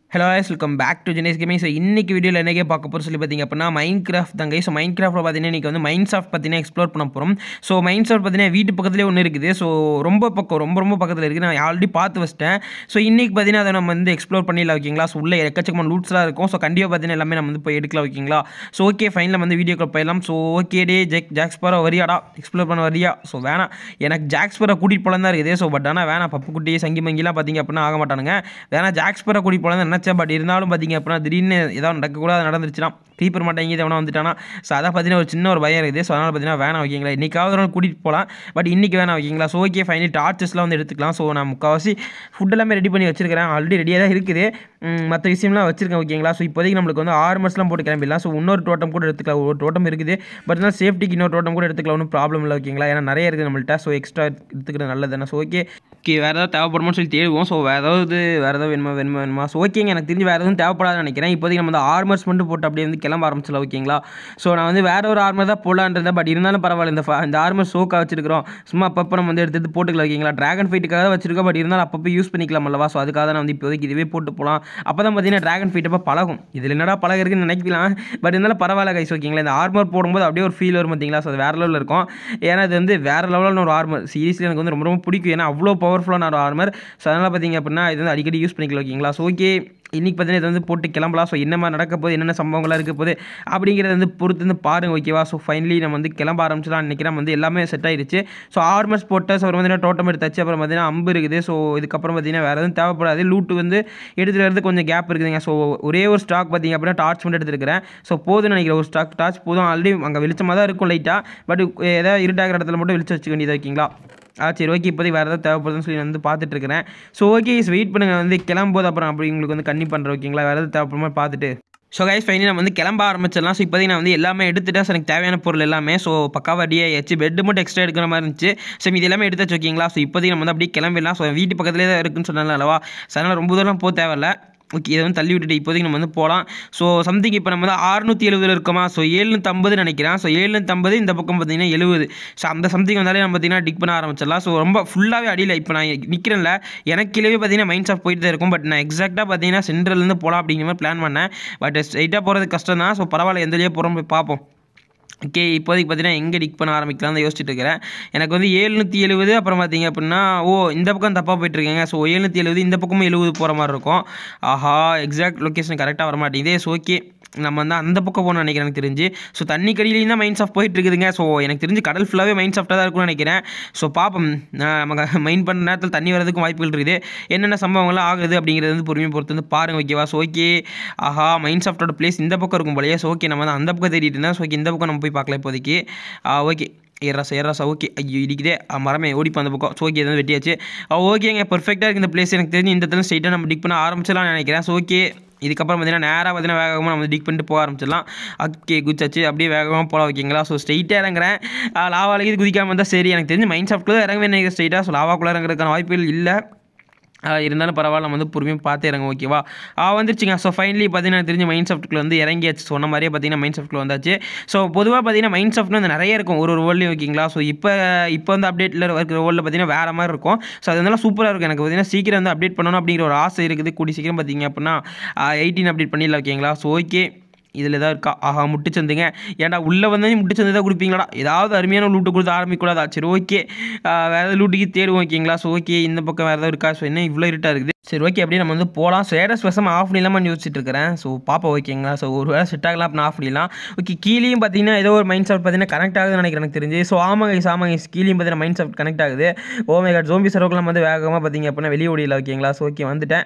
Hello guys welcome back to ஜெனேஸ் gaming so இன்னைக்கு வீடியோவில் என்னைக்கே பார்க்க போகிறோம் சொல்லி பார்த்தீங்க அப்படின்னா மைண்ட் கிராஃப்ட் தாங்க ஸோ மைண்ட் கிராஃப்ட்டில் பார்த்தீங்கன்னா இன்றைக்கி வந்து மைண்ட் சாஃப்ட் பார்த்தீங்கன்னா எக்ஸ்ப்ளோர் பண்ண போகிறோம் ஸோ மைண்ட் சாஃப்ட் பார்த்தீங்கன்னா வீட்டு பக்கத்துலேயே ஒன்று இருக்குது ஸோ ரொம்ப பக்கம் ரொம்ப ரொம்ப பக்கத்தில் இருக்குது நான் ஆல்ரெடி பார்த்து வச்சிட்டேன் ஸோ இன்றைக்கி பார்த்தீங்கன்னா அதை நம்ம வந்து எக்ஸ்ப்ளோர் பண்ணிடலாம் ஓகேங்களா ஸோ உள்ள எக்கச்சக்கமான லூட்ஸ்லாம் இருக்கும் ஸோ கண்டிப்பாக பார்த்தீங்கன்னா எல்லாமே நம்ம வந்து போய் எடுக்கலாம் ஓகேங்களா ஸோ ஓகே ஃபைனல் வந்து வீடியோக்குள்ள போயிடலாம் ஸோ ஓகே டே ஜெக் ஜாக்ஸ்பரா வரியாடா எக்ஸ்ப்ளோர் பண்ண வரியா ஸோ வேணாம் எனக்கு ஜாக்ஸ்பரா கூட்டிகிட்டு போலாம் தான் இருக்குது ஸோ பட் ஆனால் வேணாம் பப்பு குட்டி சங்கி மங்கிலாம் பார்த்தீங்க அப்படின்னா ஆக மாட்டானுங்க வேணா ஜாக்ஸ்பரா கூட்டிகிட்டு போலாம் தான் நினச்சேன் பட் இருந்தாலும் பார்த்தீங்க அப்படின்னா திடீர்னு ஏதாவது நடக்கக்கூடாது நடந்துருச்சுன்னா க்ரீப்பர் மாட்டேங்க எவனா வந்துட்டானா ஸோ அதான் பார்த்தீங்கன்னா ஒரு சின்ன ஒரு பயம் இருக்குது ஸோ அதனால் பார்த்தீங்கன்னா வேணாம் ஓகேங்களா இன்றைக்காவது ஒரு நாள் கூட்டிகிட்டு போகலாம் பட் இன்றைக்கி வேணாம் ஓகேங்களா ஸோ ஓகே ஃபைனலி டார்ச்சஸ்லாம் வந்து எடுத்துக்கலாம் ஸோ நான் முக்கால்வாசி ஃபுட் எல்லாமே ரெடி பண்ணி வச்சிருக்கிறேன் ஆல்ரெடி ரெடியாக தான் இருக்குது மற்ற விஷயம்லாம் வச்சிருக்கேன் ஓகேங்களா ஸோ இப்போதைக்கு நம்மளுக்கு வந்து ஆர்மர்ஸ்லாம் போட்டு கிளம்பிடலாம் ஸோ இன்னொரு டோட்டம் கூட எடுத்துக்கலாம் ஒரு டோட்டம் இருக்குது பட் ஆனால் சேஃப்டிக்கு இன்னொரு டோட்டம் கூட எடுத்துக்கலாம் ஒன்றும் ப்ராப்ளம் இல்லை ஓகேங்களா ஏன்னா நிறைய இருக்குது நம்மள்ட்ட ஸோ எக்ஸ்ட்ரா எடுத்துக்கிறது நல்லது தானே ஸோ ஓகே ஓகே வேறு ஏதாவது தேவைப்படுமோன்னு சொல்லி தேடுவோம் ஸோ வேறு ஏதாவது வேறு ஏதாவது வேணுமா வேணுமா வேணுமா ஸோ ஓகேங்க எனக்கு தெரிஞ்சு வேறு எதுவும் தேவைப்படாதுன்னு நினைக்கிறேன் இப்போதைக்கு நம்ம வந்து ஆர்மர்ஸ் மட்டும் போட்டு அப்படியே வந்து கிளம்ப ஆரம்பிச்சிடலாம் ஓகேங்களா ஸோ நான் வந்து வேற ஒரு ஆர்மர் தான் போடலான்றேன் பட் இருந்தாலும் பரவாயில்ல இந்த fa- இந்த ஆர்மர் ஷோக்காக வச்சிருக்கிறோம் சும்மா அப்பப்போ நம்ம வந்து எடுத்து எடுத்து போட்டுக்கலாம் ஓகேங்களா ட்ராகன் ஃபைட்டுக்காக தான் வச்சிருக்கோம் பட் இருந்தாலும் அப்பப்போ யூஸ் பண்ணிக்கலாம் அல்லவா ஸோ அதுக்காக தான் நான் வந்து இப்போதைக்கு இதுவே போட்டு போகலாம் அப்போ தான் பார்த்தீங்கன்னா ட்ராகன் ஃபைட் அப்போ பழகும் இதில் என்னடா பழக இருக்குன்னு நினைக்கலாம் பட் இருந்தாலும் பரவாயில்ல கைஸ் ஓகேங்களா இந்த ஆர்மர் போடும்போது அப்படியே ஒரு ஃபீல் வரும் பார்த்தீங்களா ஸோ அது வேறு லெவலில் இருக்கும் ஏன்னா இது வந்து வேறு லெவலில் ஒரு ஆர்மர் சீரியஸ்லி எனக்கு வந்து ரொம்ப ரொம்ப பிடிக்கும் ஏன்னா அவ்வளோ பவர்ஃபுல்லான ஒரு ஆர்மர் ஸோ அதனால் பார்த்தீங்க அப்படின்னா இது வந்து அடிக்கடி யூஸ் பண்ணிக்கலாம் ஓகேங்களா ஸோ ஓகே இன்றைக்கி பார்த்தீங்கன்னா இது வந்து போட்டு கிளம்பலாம் ஸோ என்ன மாதிரி நடக்க போகுது என்னென்ன சம்பவங்களாக இருக்க போகுது அப்படிங்கிறத வந்து பொறுத்து வந்து பாருங்க ஓகேவா ஸோ ஃபைனலி நம்ம வந்து கிளம்ப ஆரம்பிச்சலாம் நினைக்கிறேன் வந்து எல்லாமே செட் ஆயிருச்சு ஸோ ஆர்மர்ஸ் போட்டு ஸோ அப்புறம் பார்த்தீங்கன்னா டோட்டம் எடுத்தாச்சு அப்புறம் பார்த்தீங்கன்னா அம்பு இருக்குது ஸோ இதுக்கப்புறம் பார்த்தீங்கன்னா வேறு எதுவும் தேவைப்படாது லூட்டு வந்து எடுத்துகிட்டு வரது கொஞ்சம் கேப் இருக்குதுங்க ஸோ ஒரே ஒரு ஸ்டாக் பார்த்தீங்க அப்படின்னா டார்ச் மட்டும் எடுத்துருக்கிறேன் ஸோ போதும்னு நினைக்கிறேன் ஒரு ஸ்டாக் டார்ச் போதும் ஆல்ரெடி அங்கே வெளிச்சமாக தான் இருக்கும் லைட்டாக பட் ஏதாவது இருட்டாகிற இடத்துல மட்டும் வெளிச்சம் வச்சுக்க வேண்டியது ஓகேங்களா ஆ சரி ஓகே இப்போதைக்கு வேறு ஏதாவது தேவைப்படுதுன்னு சொல்லி வந்து பார்த்துட்டு இருக்கிறேன் ஸோ ஓகே வெயிட் பண்ணுங்கள் வந்து கிளம்போது அப்புறம் அப்படி உங்களுக்கு வந்து கண்ணி பண்ணுறேன் ஓகேங்களா வேறு ஏதாவது தேவைப்படுமா பார்த்துட்டு ஸோ கைஸ் ஃபைனலி நம்ம வந்து கிளம்ப ஆரம்பிச்சிடலாம் ஸோ இப்போதைக்கு நான் வந்து எல்லாமே எடுத்துட்டேன் ஸோ எனக்கு தேவையான பொருள் எல்லாமே ஸோ பக்காவாக ரெடி ஆயிடுச்சு பெட் மட்டும் எக்ஸ்ட்ரா எடுக்கிற மாதிரி இருந்துச்சு ஸோ இது எல்லாமே எடுத்து வச்சுக்கிங்களா ஸோ இப்போதைக்கு நம்ம வந்து அப்படியே கிளம்பிடலாம் ஸோ வீட்டு பக்கத்துலேயே தான் இருக்குன்னு சொன்னால அல்லவா ஸோ அதனால் ரொம்ப தூரம் போக தேவையில்ல ஓகே இதை வந்து தள்ளி விட்டுட்டு இப்போதைக்கு நம்ம வந்து போகலாம் ஸோ சம்திங் இப்போ நம்ம வந்து அறுநூற்றி எழுபதில் இருக்கோமா ஸோ ஏழ்நூற்றம்பது நினைக்கிறேன் ஸோ ஏழ்நூற்றம்பது இந்த பக்கம் பார்த்தீங்கன்னா எழுபது ஸோ அந்த சம்திங் வந்தாலே நம்ம பார்த்தீங்கன்னா டிக் பண்ண ஆரம்பிச்சிடலாம் ஸோ ரொம்ப ஃபுல்லாகவே அடியில் இப்போ நான் நிற்கிறேன்ல எனக்கு கீழே பார்த்தீங்கன்னா மைண்ட் ஆஃப் போயிட்டு தான் இருக்கும் பட் நான் எக்ஸாக்டாக பார்த்தீங்கன்னா சென்ட்ரல்லேருந்து போகலாம் அப்படிங்கிற மாதிரி பிளான் பண்ணேன் பட் ஸ்ட்ரைட்டாக போகிறது கஷ்டம் தான் ஸோ பரவாயில்ல எந்த வழியாக போகிறோம் போய் பார்ப்போம் ஓகே இப்போதைக்கு பார்த்தீங்கன்னா எங்கே டிக் பண்ண ஆரம்பிக்கலாம் தான் யோசிச்சுட்டு இருக்கிறேன் எனக்கு வந்து ஏழ்நூற்றி எழுபது அப்புறம் பார்த்தீங்க அப்படின்னா ஓ இந்த பக்கம் தப்பாக போயிட்டுருக்கேங்க ஸோ ஏழ்நூற்றி எழுபது இந்த பக்கமும் எழுபது போகிற மாதிரி இருக்கும் ஆஹா எக்ஸாக்ட் லொக்கேஷன் கரெக்டாக வர மாட்டேங்குது ஸோ ஓகே நம்ம வந்து அந்த பக்கம் போகணும்னு நினைக்கிறேன் எனக்கு தெரிஞ்சு ஸோ தண்ணி கடியிலையும் தான் மைண்ட் சாஃப்ட் போயிட்டு இருக்குதுங்க ஸோ எனக்கு தெரிஞ்சு கடல் ஃபுல்லாகவே மைண்ட் சாஃப்ட்டாக தான் இருக்கும்னு நினைக்கிறேன் ஸோ பார்ப்போம் நான் நமக்கு மைண்ட் பண்ணுற நேரத்தில் தண்ணி வரதுக்கும் வாய்ப்புகள் இருக்குது என்னென்ன சம்பவங்கள்லாம் ஆகுது அப்படிங்கிறது வந்து பொறுமையை பொறுத்து வந்து பாருங்க ஓகேவா ஸோ ஓகே ஆஹா மைண்ட் சாஃப்ட்டோட பிளேஸ் இந்த பக்கம் இருக்கும் போலயே ஸோ ஓகே நம்ம வந்து அந்த பக்கம் தேடிட்டு இருந்தேன் ஸோ ஓகே இந்த பக்கம் நம்ம போய் பார்க்கலாம் இப்போதைக்கு ஓகே ஏறாசா ஏறாசா ஓகே ஐயோ இடிக்குதே ஆ, மரமே ஓடிப்போ அந்த பக்கம் ஸோ ஓகே எதாவது வெட்டியாச்சு ஓகேங்க பர்ஃபெக்டாக இருக்குது இந்த பிளேஸ் எனக்கு தெரிஞ்சு இந்த இடத்துல ஸ்ட்ரைட்டாக நம்ம டிக் பண்ண ஆரம்பிச்சிடலாம்னு நினைக்கிறேன் ஸோ ஓகே இதுக்கப்புறம் பார்த்தீங்கன்னா நேராக பார்த்தீங்கன்னா வேகமாக நம்ம டிக் பண்ணிட்டு போக ஆரம்பிச்சிடலாம் ஓகே குச்சாச்சு அப்படியே வேகமாக போகலாம் ஓகேங்களா ஸோ ஸ்ட்ரைட்டாக இறங்குறேன் லாவாலேயே இது குதிக்காமல் இருந்தால் சரி எனக்கு தெரிஞ்சு மைண்ட் சாஃப்ட்டில் தான் இறங்க வேண்டிய ஸ்ட்ரைட்டாக ஸோ லாவாக்குள்ளே இறங்குறதுக்கான வாய்ப்புகள் இல்லை ஆ, இருந்தாலும் பரவாயில்ல நம்ம வந்து பொறுமையாக பார்த்து இறங்க ஓகேவா ஆ வந்துருச்சுங்க ஸோ ஃபைனலி பார்த்தீங்கன்னா எனக்கு தெரிஞ்ச மைண்ட் சாஃப்ட்டுக்குள்ள வந்து இறங்கியாச்சு சொன்ன மாதிரியே பார்த்தீங்கன்னா மைண்ட் சாஃப்ட்டில் வந்தாச்சு ஸோ பொதுவாக பார்த்தீங்கன்னா மைண்ட் சாஃப்ட் வந்து நிறைய இருக்கும் ஒரு ஒரு வேர்ல்ட்லையும் ஓகேங்களா ஸோ இப்போ இப்போ வந்து அப்டேட்டில் இருக்கிற வேர்ல்டில் பார்த்தீங்கன்னா வேறு மாதிரி இருக்கும் ஸோ அதனால சூப்பராக இருக்கும் எனக்கு பார்த்தீங்கன்னா சீக்கிரம் வந்து அப்டேட் பண்ணணும் அப்படிங்கிற ஒரு ஆசை இருக்குது கூடி சீக்கிரம் பார்த்தீங்க அப்படின்னா எயிட்டீன் அப்டேட் பண்ணிடலாம் ஓகேங்களா ஸோ ஓகே இதில் ஏதாவது இருக்கா ஆஹா முட்டுச்சந்துங்க ஏன்டா உள்ளே வந்து முட்டுச்சந்து தான் கொடுப்பீங்களாடா ஏதாவது அருமையான லூட்டு கொடுத்து ஆரம்பிக்கூடாதா சரி ஓகே வேறு ஏதாவது லூட்டுக்கு தேடுவோம் ஓகேங்களா ஸோ ஓகே இந்த பக்கம் வேறு ஏதாவது இருக்கா ஸோ என்ன இவ்வளோ இருட்டாக இருக்குது சரி ஓகே அப்படியே நம்ம வந்து போகலாம் சேடஸ் வசம் ஆஃப் பண்ணிடலாமான்னு யோசிச்சுட்டு இருக்கிறேன் ஸோ பாப்பா ஓகேங்களா ஸோ ஒரு வேளை செட் ஆகலாம் அப்படின்னு ஆஃப் பண்ணிடலாம் ஓகே கீழேயும் பார்த்தீங்கன்னா ஏதோ ஒரு மைண்ட் சாஃப்ட் பார்த்தீங்கன்னா கனெக்ட் ஆகுதுன்னு நினைக்கிறேன் எனக்கு தெரிஞ்சு ஸோ ஆமாங்க guys, ஆமாங்க guys. கீழேயும் பார்த்தீங்கன்னா மைண்ட் சாஃப்ட் கனெக்ட் ஆகுது ஓமே காட் ஜோம்பி சரோக்கெல்லாம் வந்து வேகமாக பார்த்தீங்க அப்படின்னா வெளியே ஓடியல ஓகேங்களா ஸோ ஓகே வந்துட்டேன்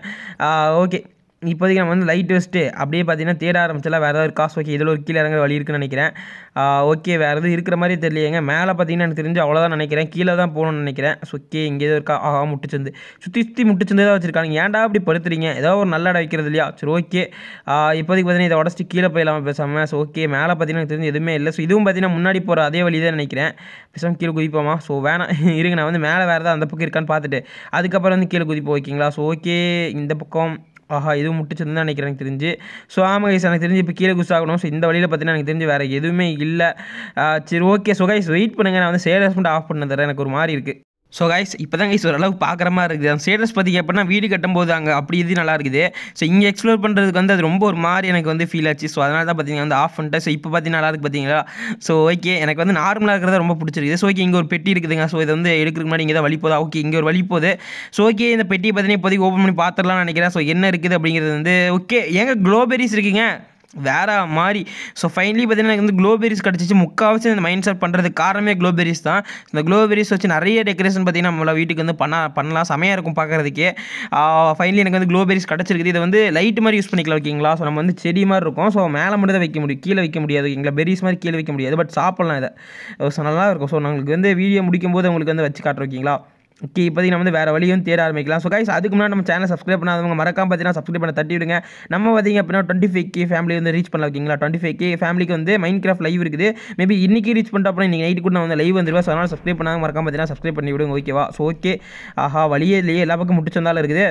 ஓகே இப்போதைக்கு நம்ம வந்து லைட் வச்சுட்டு அப்படியே பார்த்தீங்கன்னா தேட ஆரம்பிச்சலாம் வேறு ஏதாவது காசு ஓகே இதில் ஒரு கீழே இறங்குற வழி இருக்குன்னு நினைக்கிறேன் ஓகே வேறு எதுவும் இருக்கிற மாதிரி தெரியலையேங்க மேலே பார்த்தீங்கன்னா எனக்கு தெரிஞ்சு அவ்வளோதான் நினைக்கிறேன் கீழே தான் போகணும்னு நினைக்கிறேன் ஸோ ஓகே இங்கே ஏதோ இருக்கா ஆஹா முட்டுச்சந்து சுற்றி சுற்றி முட்டுச்சந்து தான் வச்சிருக்காங்க ஏன்டா அப்படி படுத்துறீங்க ஏதோ ஒரு நல்ல இடம் வைக்கிறது இல்லையா சரி ஓகே இப்போதைக்கு பார்த்தீங்கன்னா இதை உடச்சிட்டு கீழே போயிடலாமா பேசாமல் ஸோ ஓகே மேலே பார்த்தீங்கன்னா எனக்கு தெரிஞ்சு எதுவுமே இல்லை ஸோ இதுவும் பார்த்தீங்கன்னா முன்னாடி போகிற அதே வழி தான் நினைக்கிறேன் பேசாமல் கீழே குதிப்போமா ஸோ வேணாம் இருங்க நான் வந்து மேலே வேறு ஏதாவது அந்த பக்கம் இருக்கான்னு பார்த்துட்டு அதுக்கப்புறம் வந்து கீழே குதிப்போம் ஓகேங்களா ஸோ ஓகே இந்த பக்கம் ஆஹா இதுவும் முட்டுச்சதுன்னு தான் நினைக்கிறேன் எனக்கு தெரிஞ்சு ஸோ ஆமாம் கைஸ் எனக்கு தெரிஞ்சு இப்போ கீழே குஸ் ஆகணும் ஸோ இந்த வழியில் பார்த்தீங்கன்னா எனக்கு தெரிஞ்சு வேறு எதுவுமே இல்லை சரி ஓகே ஸோ கைஸ் வெயிட் பண்ணுங்கள் நான் வந்து சேலஸ் மட்டும் ஆஃப் பண்ண தரேன் எனக்கு ஒரு மாதிரி இருக்குது ஸோ கைஸ் இப்போ தான் கைஸ் ஓரளவு பார்க்குற மாதிரி இருக்குது அந்த ஸ்டேட்டஸ் பார்த்திங்க அப்படின்னா வீடு கட்டும்போது அங்கே அப்படி இது நல்லா இருக்குது ஸோ இங்கே எக்ஸ்ப்ளோர் பண்ணுறதுக்கு வந்து அது ரொம்ப ஒரு மாதிரி எனக்கு வந்து ஃபீல் ஆச்சு ஸோ அதனால தான் பார்த்தீங்கன்னா வந்து ஆஃப் பண்ணிட்டேன் ஸோ இப்போ பார்த்தீங்கன்னா நல்லா இருக்கு பார்த்தீங்களா ஸோ ஓகே எனக்கு வந்து நார்மலாக இருக்கிறத ரொம்ப பிடிச்சிருக்குது ஸோ ஓகே இங்கே ஒரு பெட்டி இருக்குதுங்க ஸோ இதை வந்து எடுக்கிறதுக்கு முன்னாடி இங்கே தான் வழி போதா ஓகே இங்கே ஒரு வழி போகுது ஸோ ஓகே இந்த பெட்டி பார்த்தீங்கன்னா இப்போதைக்கு ஓப்பன் பண்ணி பார்த்துடலாம்னு நினைக்கிறேன் ஸோ என்ன இருக்குது அப்படிங்கிறது வந்து ஓகே ஏங்க க்ளோபெரிஸ் இருக்குங்க வேற மாதிரி ஸோ ஃபைனலி பார்த்தீங்கன்னா எனக்கு வந்து க்ளோபெரிஸ் கிடச்சிச்சு முக்கால்வாசி இந்த மைண்ட் செட் பண்ணுறதுக்கு காரணமே க்ளோபெரிஸ் தான் இந்த க்ளோபெரிஸ் வச்சு நிறைய டெக்கரேஷன் பார்த்தீங்கன்னா நம்மள வீட்டுக்கு வந்து பண்ண பண்ணலாம் செமையாக இருக்கும் பார்க்குறதுக்கே ஃபைனலி எனக்கு வந்து க்ளோபெரிஸ் கிடச்சிருக்குது இதை வந்து லைட் மாதிரி யூஸ் பண்ணிக்கலாம் ஓகேங்களா ஸோ நம்ம வந்து செடி மாதிரி இருக்கும் ஸோ மேலே மட்டும் தான் வைக்க முடியும் கீழே வைக்க முடியாது ஓகேங்களா பெரிஸ் மாதிரி கீழே வைக்க முடியாது பட் சாப்பிட்லாம் இதை ஸோ நல்லா இருக்கும் ஸோ நம்மளுக்கு வந்து வீடியோ முடிக்கும் போது உங்களுக்கு வந்து வச்சு காட்டுறோம் ஓகேங்களா ஓகே இப்போதைக்கு நம்ம வந்து வேறு வழியும் தேட ஆரம்பிக்கலாம் ஸோ கைஸ் அதுக்கு முன்னாடி நம்ம சேனல் சப்ஸ்கிரைப் பண்ணாதவங்க மறக்காம பார்த்தீங்கன்னா சப்ஸ்கிரைப் பண்ண தட்டி விடுங்க நம்ம பார்த்தீங்க அப்படின்னா டுவெண்ட்டி ஃபைவ் கே ஃபேமிலி வந்து ரீச் பண்ணலாம் ஓகேங்களா டுவெண்ட்டி ஃபைவ் கே ஃபேமிலிக்கு வந்து மைண்ட் கிராஃப்ட் லைவ் இருக்குது மேபி இன்னைக்கு ரீச் பண்ணிட்டு அப்புறம் நீங்கள் நைட்டு கூட நான் வந்து லைவ் வந்துருவேன் ஸோ அதனால் சப்ஸ்கிரைப் பண்ணாங்க மறக்காம பார்த்தீங்கன்னா சப்ஸ்கிரைப் பண்ணி விடுங்க ஓகேவா ஸோ ஓகே ஆஹா வழியே இல்லையே எல்லா பக்கம் முட்டு சந்தாலும் இருக்குது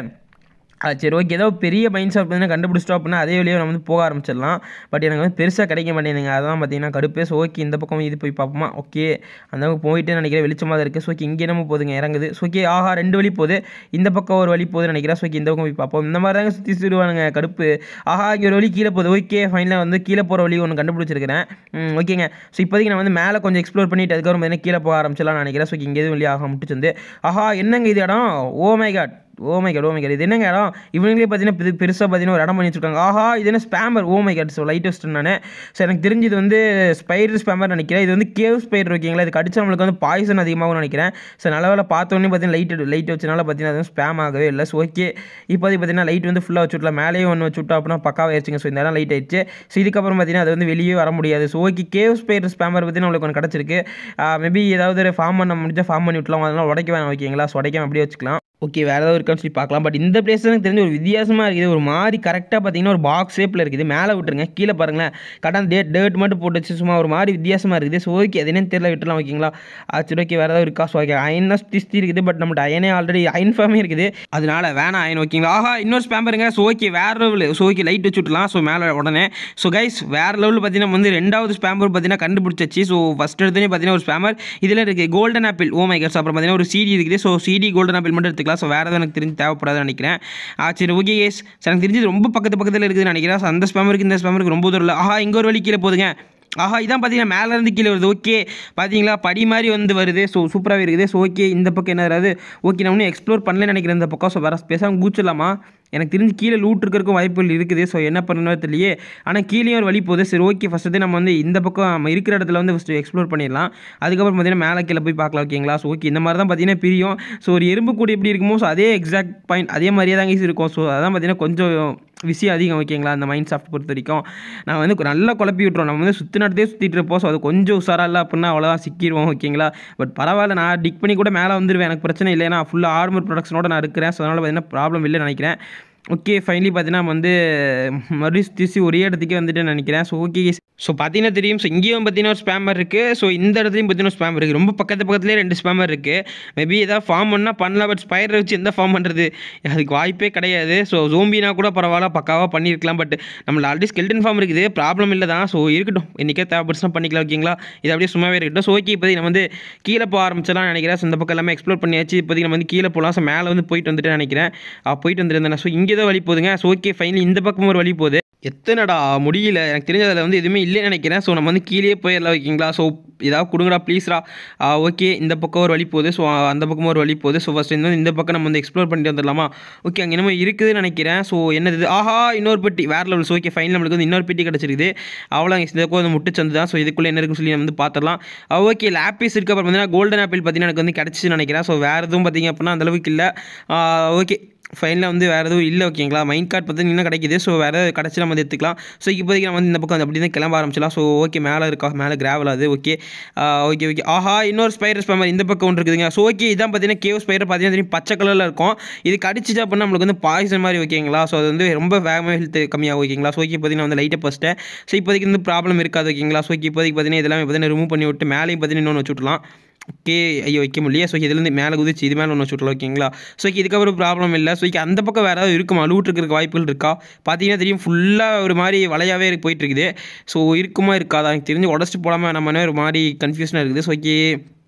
ஆ, சரி ஓகே ஏதோ பெரிய மைண்ட் செட் வந்து கண்டுபிடிச்சிட்டோம் அப்படின்னா அதே வழியாக நம்ம வந்து போக ஆரம்பிச்சிடலாம் பட் எனக்கு வந்து பெருசாக கிடைக்க மாட்டேங்குதுங்க அதான் பார்த்தீங்கன்னா கடுப்பே ஸோ ஓகே இந்த பக்கம் இது போய் பார்ப்போமா ஓகே அந்த பக்கம் போயிட்டு நினைக்கிறேன் வெளிச்சமாக தான் இருக்குது ஸோ ஓகே இங்கே நம்ம போகுதுங்க இறங்குது ஸோ ஓகே ஆஹா ரெண்டு வழி போகுது இந்த பக்கம் ஒரு வழி போகுதுன்னு நினைக்கிறேன் ஸோ ஓகே இந்த பக்கம் போய் பார்ப்போம் இந்த மாதிரி தாங்க சுற்றி சுடுவானுங்க கடுப்பு ஆஹா இங்கே ஒரு வழி கீழே போகுது ஓகே ஃபைனலாக வந்து கீழே போகிற வழி ஒன்று கண்டுபிடிச்சிருக்கிறேன் ம், ஓகேங்க ஸோ இப்போதைக்கு நான் வந்து மேலே கொஞ்சம் எக்ஸ்ப்ளோர் பண்ணிட்டு அதுக்கப்புறம் பார்த்தீங்கன்னா கீழே போக ஆரம்பிச்சிடலாம் நினைக்கிறேன் ஸோ இங்கே எதுவும் வழி ஆக முட்டுச்சு வந்து ஆஹா என்னங்க இது இடம் oh my God oh my God oh my God இது என்னங்க இடம் இவங்களே பார்த்தீங்கன்னா பெரு பெருசாக பார்த்தீங்கன்னா ஒரு இடம் பண்ணி வச்சிருக்காங்க ஆஹா இது என்ன spawner oh my God so light வச்சுட்டு நான் ஸோ எனக்கு தெரிஞ்சு இது வந்து ஸ்பைடர் ஸ்பேமர் நினைக்கிறேன் இது வந்து கேவ் ஸ்பைடர் ஓகேங்களா இது கடிச்சா நம்மளுக்கு வந்து பாய்சன் அதிகமாகும் நினைக்கிறேன் ஸோ நல்ல வேலை பார்த்தோன்னே பார்த்தீங்கன்னா லைட் லைட் வச்சனால பார்த்தீங்கன்னா அது ஸ்பேம் ஆகவே இல்லை ஸோ ஓகே இப்போதைக்கு பார்த்தீங்கன்னா லைட் வந்து ஃபுல்லாக வச்சு விட்லாம் மேலேயும் ஒன்று வச்சு விட்டோம் அப்படின்னா பக்காவாக ஆயிடுச்சுங்க ஸோ இந்த இடம் லைட் ஆயிடுச்சு ஸோ இதுக்கப்புறம் பார்த்தீங்கன்னா அது வந்து வெளியே வர முடியாது so okay cave spider spawner பற்றி நம்மளுக்கு ஒன்று கிடச்சிருக்கு மேபி ஏதாவது ஒரு ஃபார்ம் பண்ண முடிஞ்சால் ஃபார்ம் பண்ணி விட்லாம் அதனால் உடைக்க வேணாம் ஓகேங்களா ஸோ உடைக்காம அப்படியே வச்சுக்கலாம் ஓகே வேறு ஏதாவது இருக்கான்னு சொல்லி பார்க்கலாம் பட் இந்த பிளேஸ் எனக்கு தெரிஞ்சு ஒரு வித்தியாசமாக இருக்குது ஒரு மாதிரி கரெக்டாக பார்த்தீங்கன்னா ஒரு பாக்ஸ் ஷேப்பில் இருக்குது மேலே விட்டுருங்க கீழே பாருங்களேன் கரெக்டாக டேட் டேட் மட்டும் போட்டு வச்சு சும்மா ஒரு மாதிரி வித்தியாசமாக இருக்குது ஸோ ஓகே அது என்னன்னு தெரியல விட்டுலாம் ஓகேங்களா ஆ, சரி ஓகே வேறு ஏதாவது இருக்கா ஸோ ஓகே அயனா திஸ்தி இருக்குது பட் நம்மகிட்ட அயனே ஆல்ரெடி அயன் ஃபார்மே இருக்குது அதனால வேணாம் அயன் ஓகேங்களா ஆஹா இன்னொரு ஸ்பேம்பருங்க ஸோ ஓகே வேறு லெவல் ஸோ ஓகே லைட் வச்சு விட்டுலாம் ஸோ மேலே உடனே ஸோ கைஸ் வேறு லெவலில் பார்த்தீங்கன்னா வந்து ரெண்டாவது ஸ்பேம்பர் பார்த்தீங்கன்னா கண்டுபிடிச்சி ஸோ ஃபஸ்ட் எடுத்தோடனே பார்த்தீங்கன்னா ஒரு ஸ்பேமர் இதில் இருக்குது golden apple oh my gods அப்புறம் பார்த்தீங்கன்னா ஒரு சிடி இருக்குது ஸோ சிடி கோல்டன் ஆப்பிள் மட்டும் எடுத்துக்கலாம் ஸோ வேறு எதுவும் எனக்கு தெரிஞ்சு தேவைப்படாதுன்னு நினைக்கிறேன் ஆ சரி ஓகே கேஸ் எனக்கு தெரிஞ்சு இது ரொம்ப பக்கத்து பக்கத்தில் இருக்குதுன்னு நினைக்கிறேன் ஸோ அந்த ஸ்பேமருக்கு இந்த ஸ்பேமருக்கு ரொம்ப தூரம் இல்லை ஆஹா இங்கே ஒரு வழி கீழே போதுங்க ஆஹா இதான் பார்த்தீங்கன்னா மேலே இருந்து கீழே வருது ஓகே பார்த்தீங்களா படி மாதிரி வந்து வருது ஸோ சூப்பராகவே இருக்குது ஸோ ஓகே இந்த பக்கம் என்ன வராது ஓகே நான் இன்னும் எக்ஸ்ப்ளோர் பண்ணலன்னு நினைக்கிறேன் இந்த பக்கம் ஸோ வேறு பேசாமல் கூச்சிடலாமா எனக்கு தெரிஞ்சு கீழே லூட் இருக்கிறதுக்கும் வாய்ப்புகள் இருக்குது ஸோ என்ன பண்ணணும் தெரியலையே ஆனால் கீழேயும் ஒரு வழி போகுது சரி ஓகே ஃபஸ்ட்டு நம்ம வந்து இந்த பக்கம் நம்ம இருக்கிற இடத்துல வந்து ஃபஸ்ட்டு எக்ஸ்ப்ளோர் பண்ணிடலாம் அதுக்கப்புறம் பார்த்தீங்கன்னா மேலே கீழே போய் பார்க்கலாம் ஓகேங்களா ஸோ ஓகே இந்த மாதிரி தான் பார்த்தீங்கன்னா பிரியும் ஸோ ஒரு எறும்பு கூடு எப்படி இருக்குமோ ஸோ அதே எக்ஸாக்ட் பாயிண்ட் அதே மாதிரியே தாங்க இருக்கும் ஸோ அதான் பார்த்தீங்கன்னா கொஞ்சம் விஷயம் அதிகம் ஓகேங்களா அந்த மைண்ட் சாஃப்ட் பொறுத்த வரைக்கும் நான் வந்து நல்லா குழப்பி விட்ருவோம் நம்ம வந்து சுற்றி நடத்தே சுற்றிட்டு இருப்போம் ஸோ அது கொஞ்சம் உஷாரா இல்லை அப்படின்னா அவ்வளோதான் சிக்கிடுவோம் ஓகேங்களா பட் பரவாயில்ல நான் டிக் பண்ணி கூட மேலே வந்துடுவேன் எனக்கு பிரச்சனை இல்லை ஏன்னா ஃபுல்லாக ஆர்மர் ப்ரொடக்ஷனோட நான் இருக்கிறேன் ஸோ அதனால் பார்த்தீங்கன்னா ப்ராப்ளம் இல்லைன்னு நினைக்கிறேன் ஓகே ஃபைனலி பார்த்தீங்கன்னா நம்ம வந்து மறுபடியும் திருச்சி ஒரே இடத்துக்கே வந்துட்டு நினைக்கிறேன் ஸோ ஓகே ஸோ பார்த்தீங்கன்னா தெரியும் ஸோ இங்கேயும் பார்த்தீங்கன்னா ஒரு ஸ்பேமர் இருக்குது ஸோ இந்த இடத்துலையும் பார்த்தீங்கன்னா ஸ்பேமர் இருக்குது ரொம்ப பக்கத்து பக்கத்துலேயே ரெண்டு ஸ்பேமர் இருக்குது மேபி ஏதாவது ஃபார்ம் பண்ணால் பண்ணலாம் பட் ஸ்பைடர் வச்சு எந்த ஃபார்ம் பண்ணுறது அதுக்கு வாய்ப்பே கிடையாது ஸோ ஜோம்பினா கூட பரவாயில்ல பக்காவாக பண்ணியிருக்கலாம் பட் நம்மள ஆல்ரெடி ஸ்கெல்டன் ஃபார்ம் இருக்குது ப்ராப்ளம் இல்லை தான் ஸோ இருக்கட்டும் இன்றைக்கே தேவைப்படுச்சுனா பண்ணிக்கலாம் ஓகேங்களா இது அப்படியே சும்மாவே இருக்கட்டும் ஸோ ஓகே இப்போதைக்கு நம்ம வந்து கீழே போக ஆரம்பிச்சலாம் நினைக்கிறேன் ஸோ இந்த பக்கம் எல்லாமே எக்ஸ்ப்ளோர் பண்ணியாச்சு இப்போதைக்கு நம்ம வந்து கீழே போகலாம் ஸோ மேலே வந்து போயிட்டு வந்துட்டு நினைக்கிறேன் ஆ, போயிட்டு வந்துருந்தேன் ஸோ இங்கே தான் வழி போகுதுங்க ஸோ ஓகே ஃபைனலி இந்த பக்கம் ஒரு வழி போகுது எத்தனைடா முடியல எனக்கு தெரிஞ்ச அதில் வந்து எதுவுமே இல்லைன்னு நினைக்கிறேன் ஸோ நம்ம வந்து கீழே போயிடலாம் ஓகேங்களா ஸோ ஏதாவது கொடுங்கடா ப்ளீஸ்ரா ஓகே இந்த பக்கம் ஒரு வழி போகுது ஸோ அந்த பக்கம் ஒரு வழி போகுது ஸோ ஃபஸ்ட் இந்த இந்த பக்கம் நம்ம வந்து எக்ஸ்ப்ளோர் பண்ணிட்டு வந்துடலாமா ஓகே அங்கே என்னமோ இருக்குதுன்னு நினைக்கிறேன் ஸோ என்னது இது? ஆஹா இன்னொரு பெட்டி வேறு லெவல்ஸ் ஓகே ஃபைனல் நம்மளுக்கு வந்து இன்னொரு பெட்டி கிடச்சிருக்குது அவ்வளோ இந்த பக்கம் வந்து முட்டுச்சந்து தான் ஸோ இதுக்குள்ளே என்ன இருக்குன்னு சொல்லி நம்ம வந்து பார்த்துடலாம் ஓகே லேப்பிஸ் இருக்க அப்புறம் பார்த்தீங்கன்னா கோல்டன் ஆப்பிள் பார்த்தீங்கன்னா எனக்கு வந்து கிடச்சிச்சு நினைக்கிறேன் ஸோ வேறு எதுவும் பார்த்தீங்க அப்படின்னா அந்த அளவுக்கு இல்லை ஓகே ஃபைனலாக வந்து வேறு எதுவும் இல்லை ஓகேங்களா மைண்ட் கார்டு பார்த்து இன்னும் கிடைக்குது ஸோ வேறு ஏதாவது கிடச்சி நம்ம வந்து எடுத்துக்கலாம் ஸோ இப்போதைக்கு நம்ம வந்து இந்த பக்கம் அப்படி தான் கிளம்ப ஆரம்பிச்சலாம் ஸோ ஓகே மேலே இருக்கா மேலே கிராவல் அது ஓகே ஓகே ஓகே ஆஹா இன்னொரு ஸ்பைடர் ஸ்பேமர் இந்த பக்கம் ஒன்று இருக்குதுங்க ஸோ ஓகே இதான் பார்த்தீங்கன்னா கேவ் ஸ்பைடர் பார்த்தீங்கன்னா தெரியும் பச்சை கலரில் இருக்கும் இது கடிச்சிச்சு அப்படின்னா நம்மளுக்கு வந்து பாய்சன் மாதிரி ஓகேங்களா ஸோ அது வந்து ரொம்ப வேகமாக ஹெல்த் கம்மியாகும் ஓகேங்களா ஸோ ஓகே பார்த்தீங்கன்னா வந்து லைட்டை ஃபஸ்ட்டேன் ஸோ இப்போதைக்கு வந்து ப்ராப்ளம் இருக்காது ஓகேங்களா ஸோ இப்போதைக்கு பார்த்தீங்கன்னா இதெல்லாம் பார்த்தீங்கன்னா ரிமூவ் பண்ணி விட்டு மேலேயும் பார்த்தீங்கன்னா இன்னொன்று வச்சு விட்லாம் ஓகே ஐயோ வைக்க முடியல ஸோ இதுலேருந்து மேலே குதிச்சு இது மேலே ஒன்று வச்சுட்லாம் ஓகேங்களா ஸோ இதுக்கப்புறம் ப்ராப்ளம் இல்லை ஸோ அந்த பக்கம் வேறு ஏதாவது இருக்குமா லூட் இருக்கிறதுக்கு வாய்ப்புகள் இருக்கா பார்த்தீங்கன்னா தெரியும் ஃபுல்லாக ஒரு மாதிரி வளையாவே இருக்கு- போயிட்டு இருக்குது ஸோ இருக்குமா இருக்காதா எனக்கு தெரிஞ்சு உடச்சிட்டு போடாமல் நம்ம ஒரு மாதிரி கன்ஃபியூஷனாக இருக்குது ஸோ ஓகே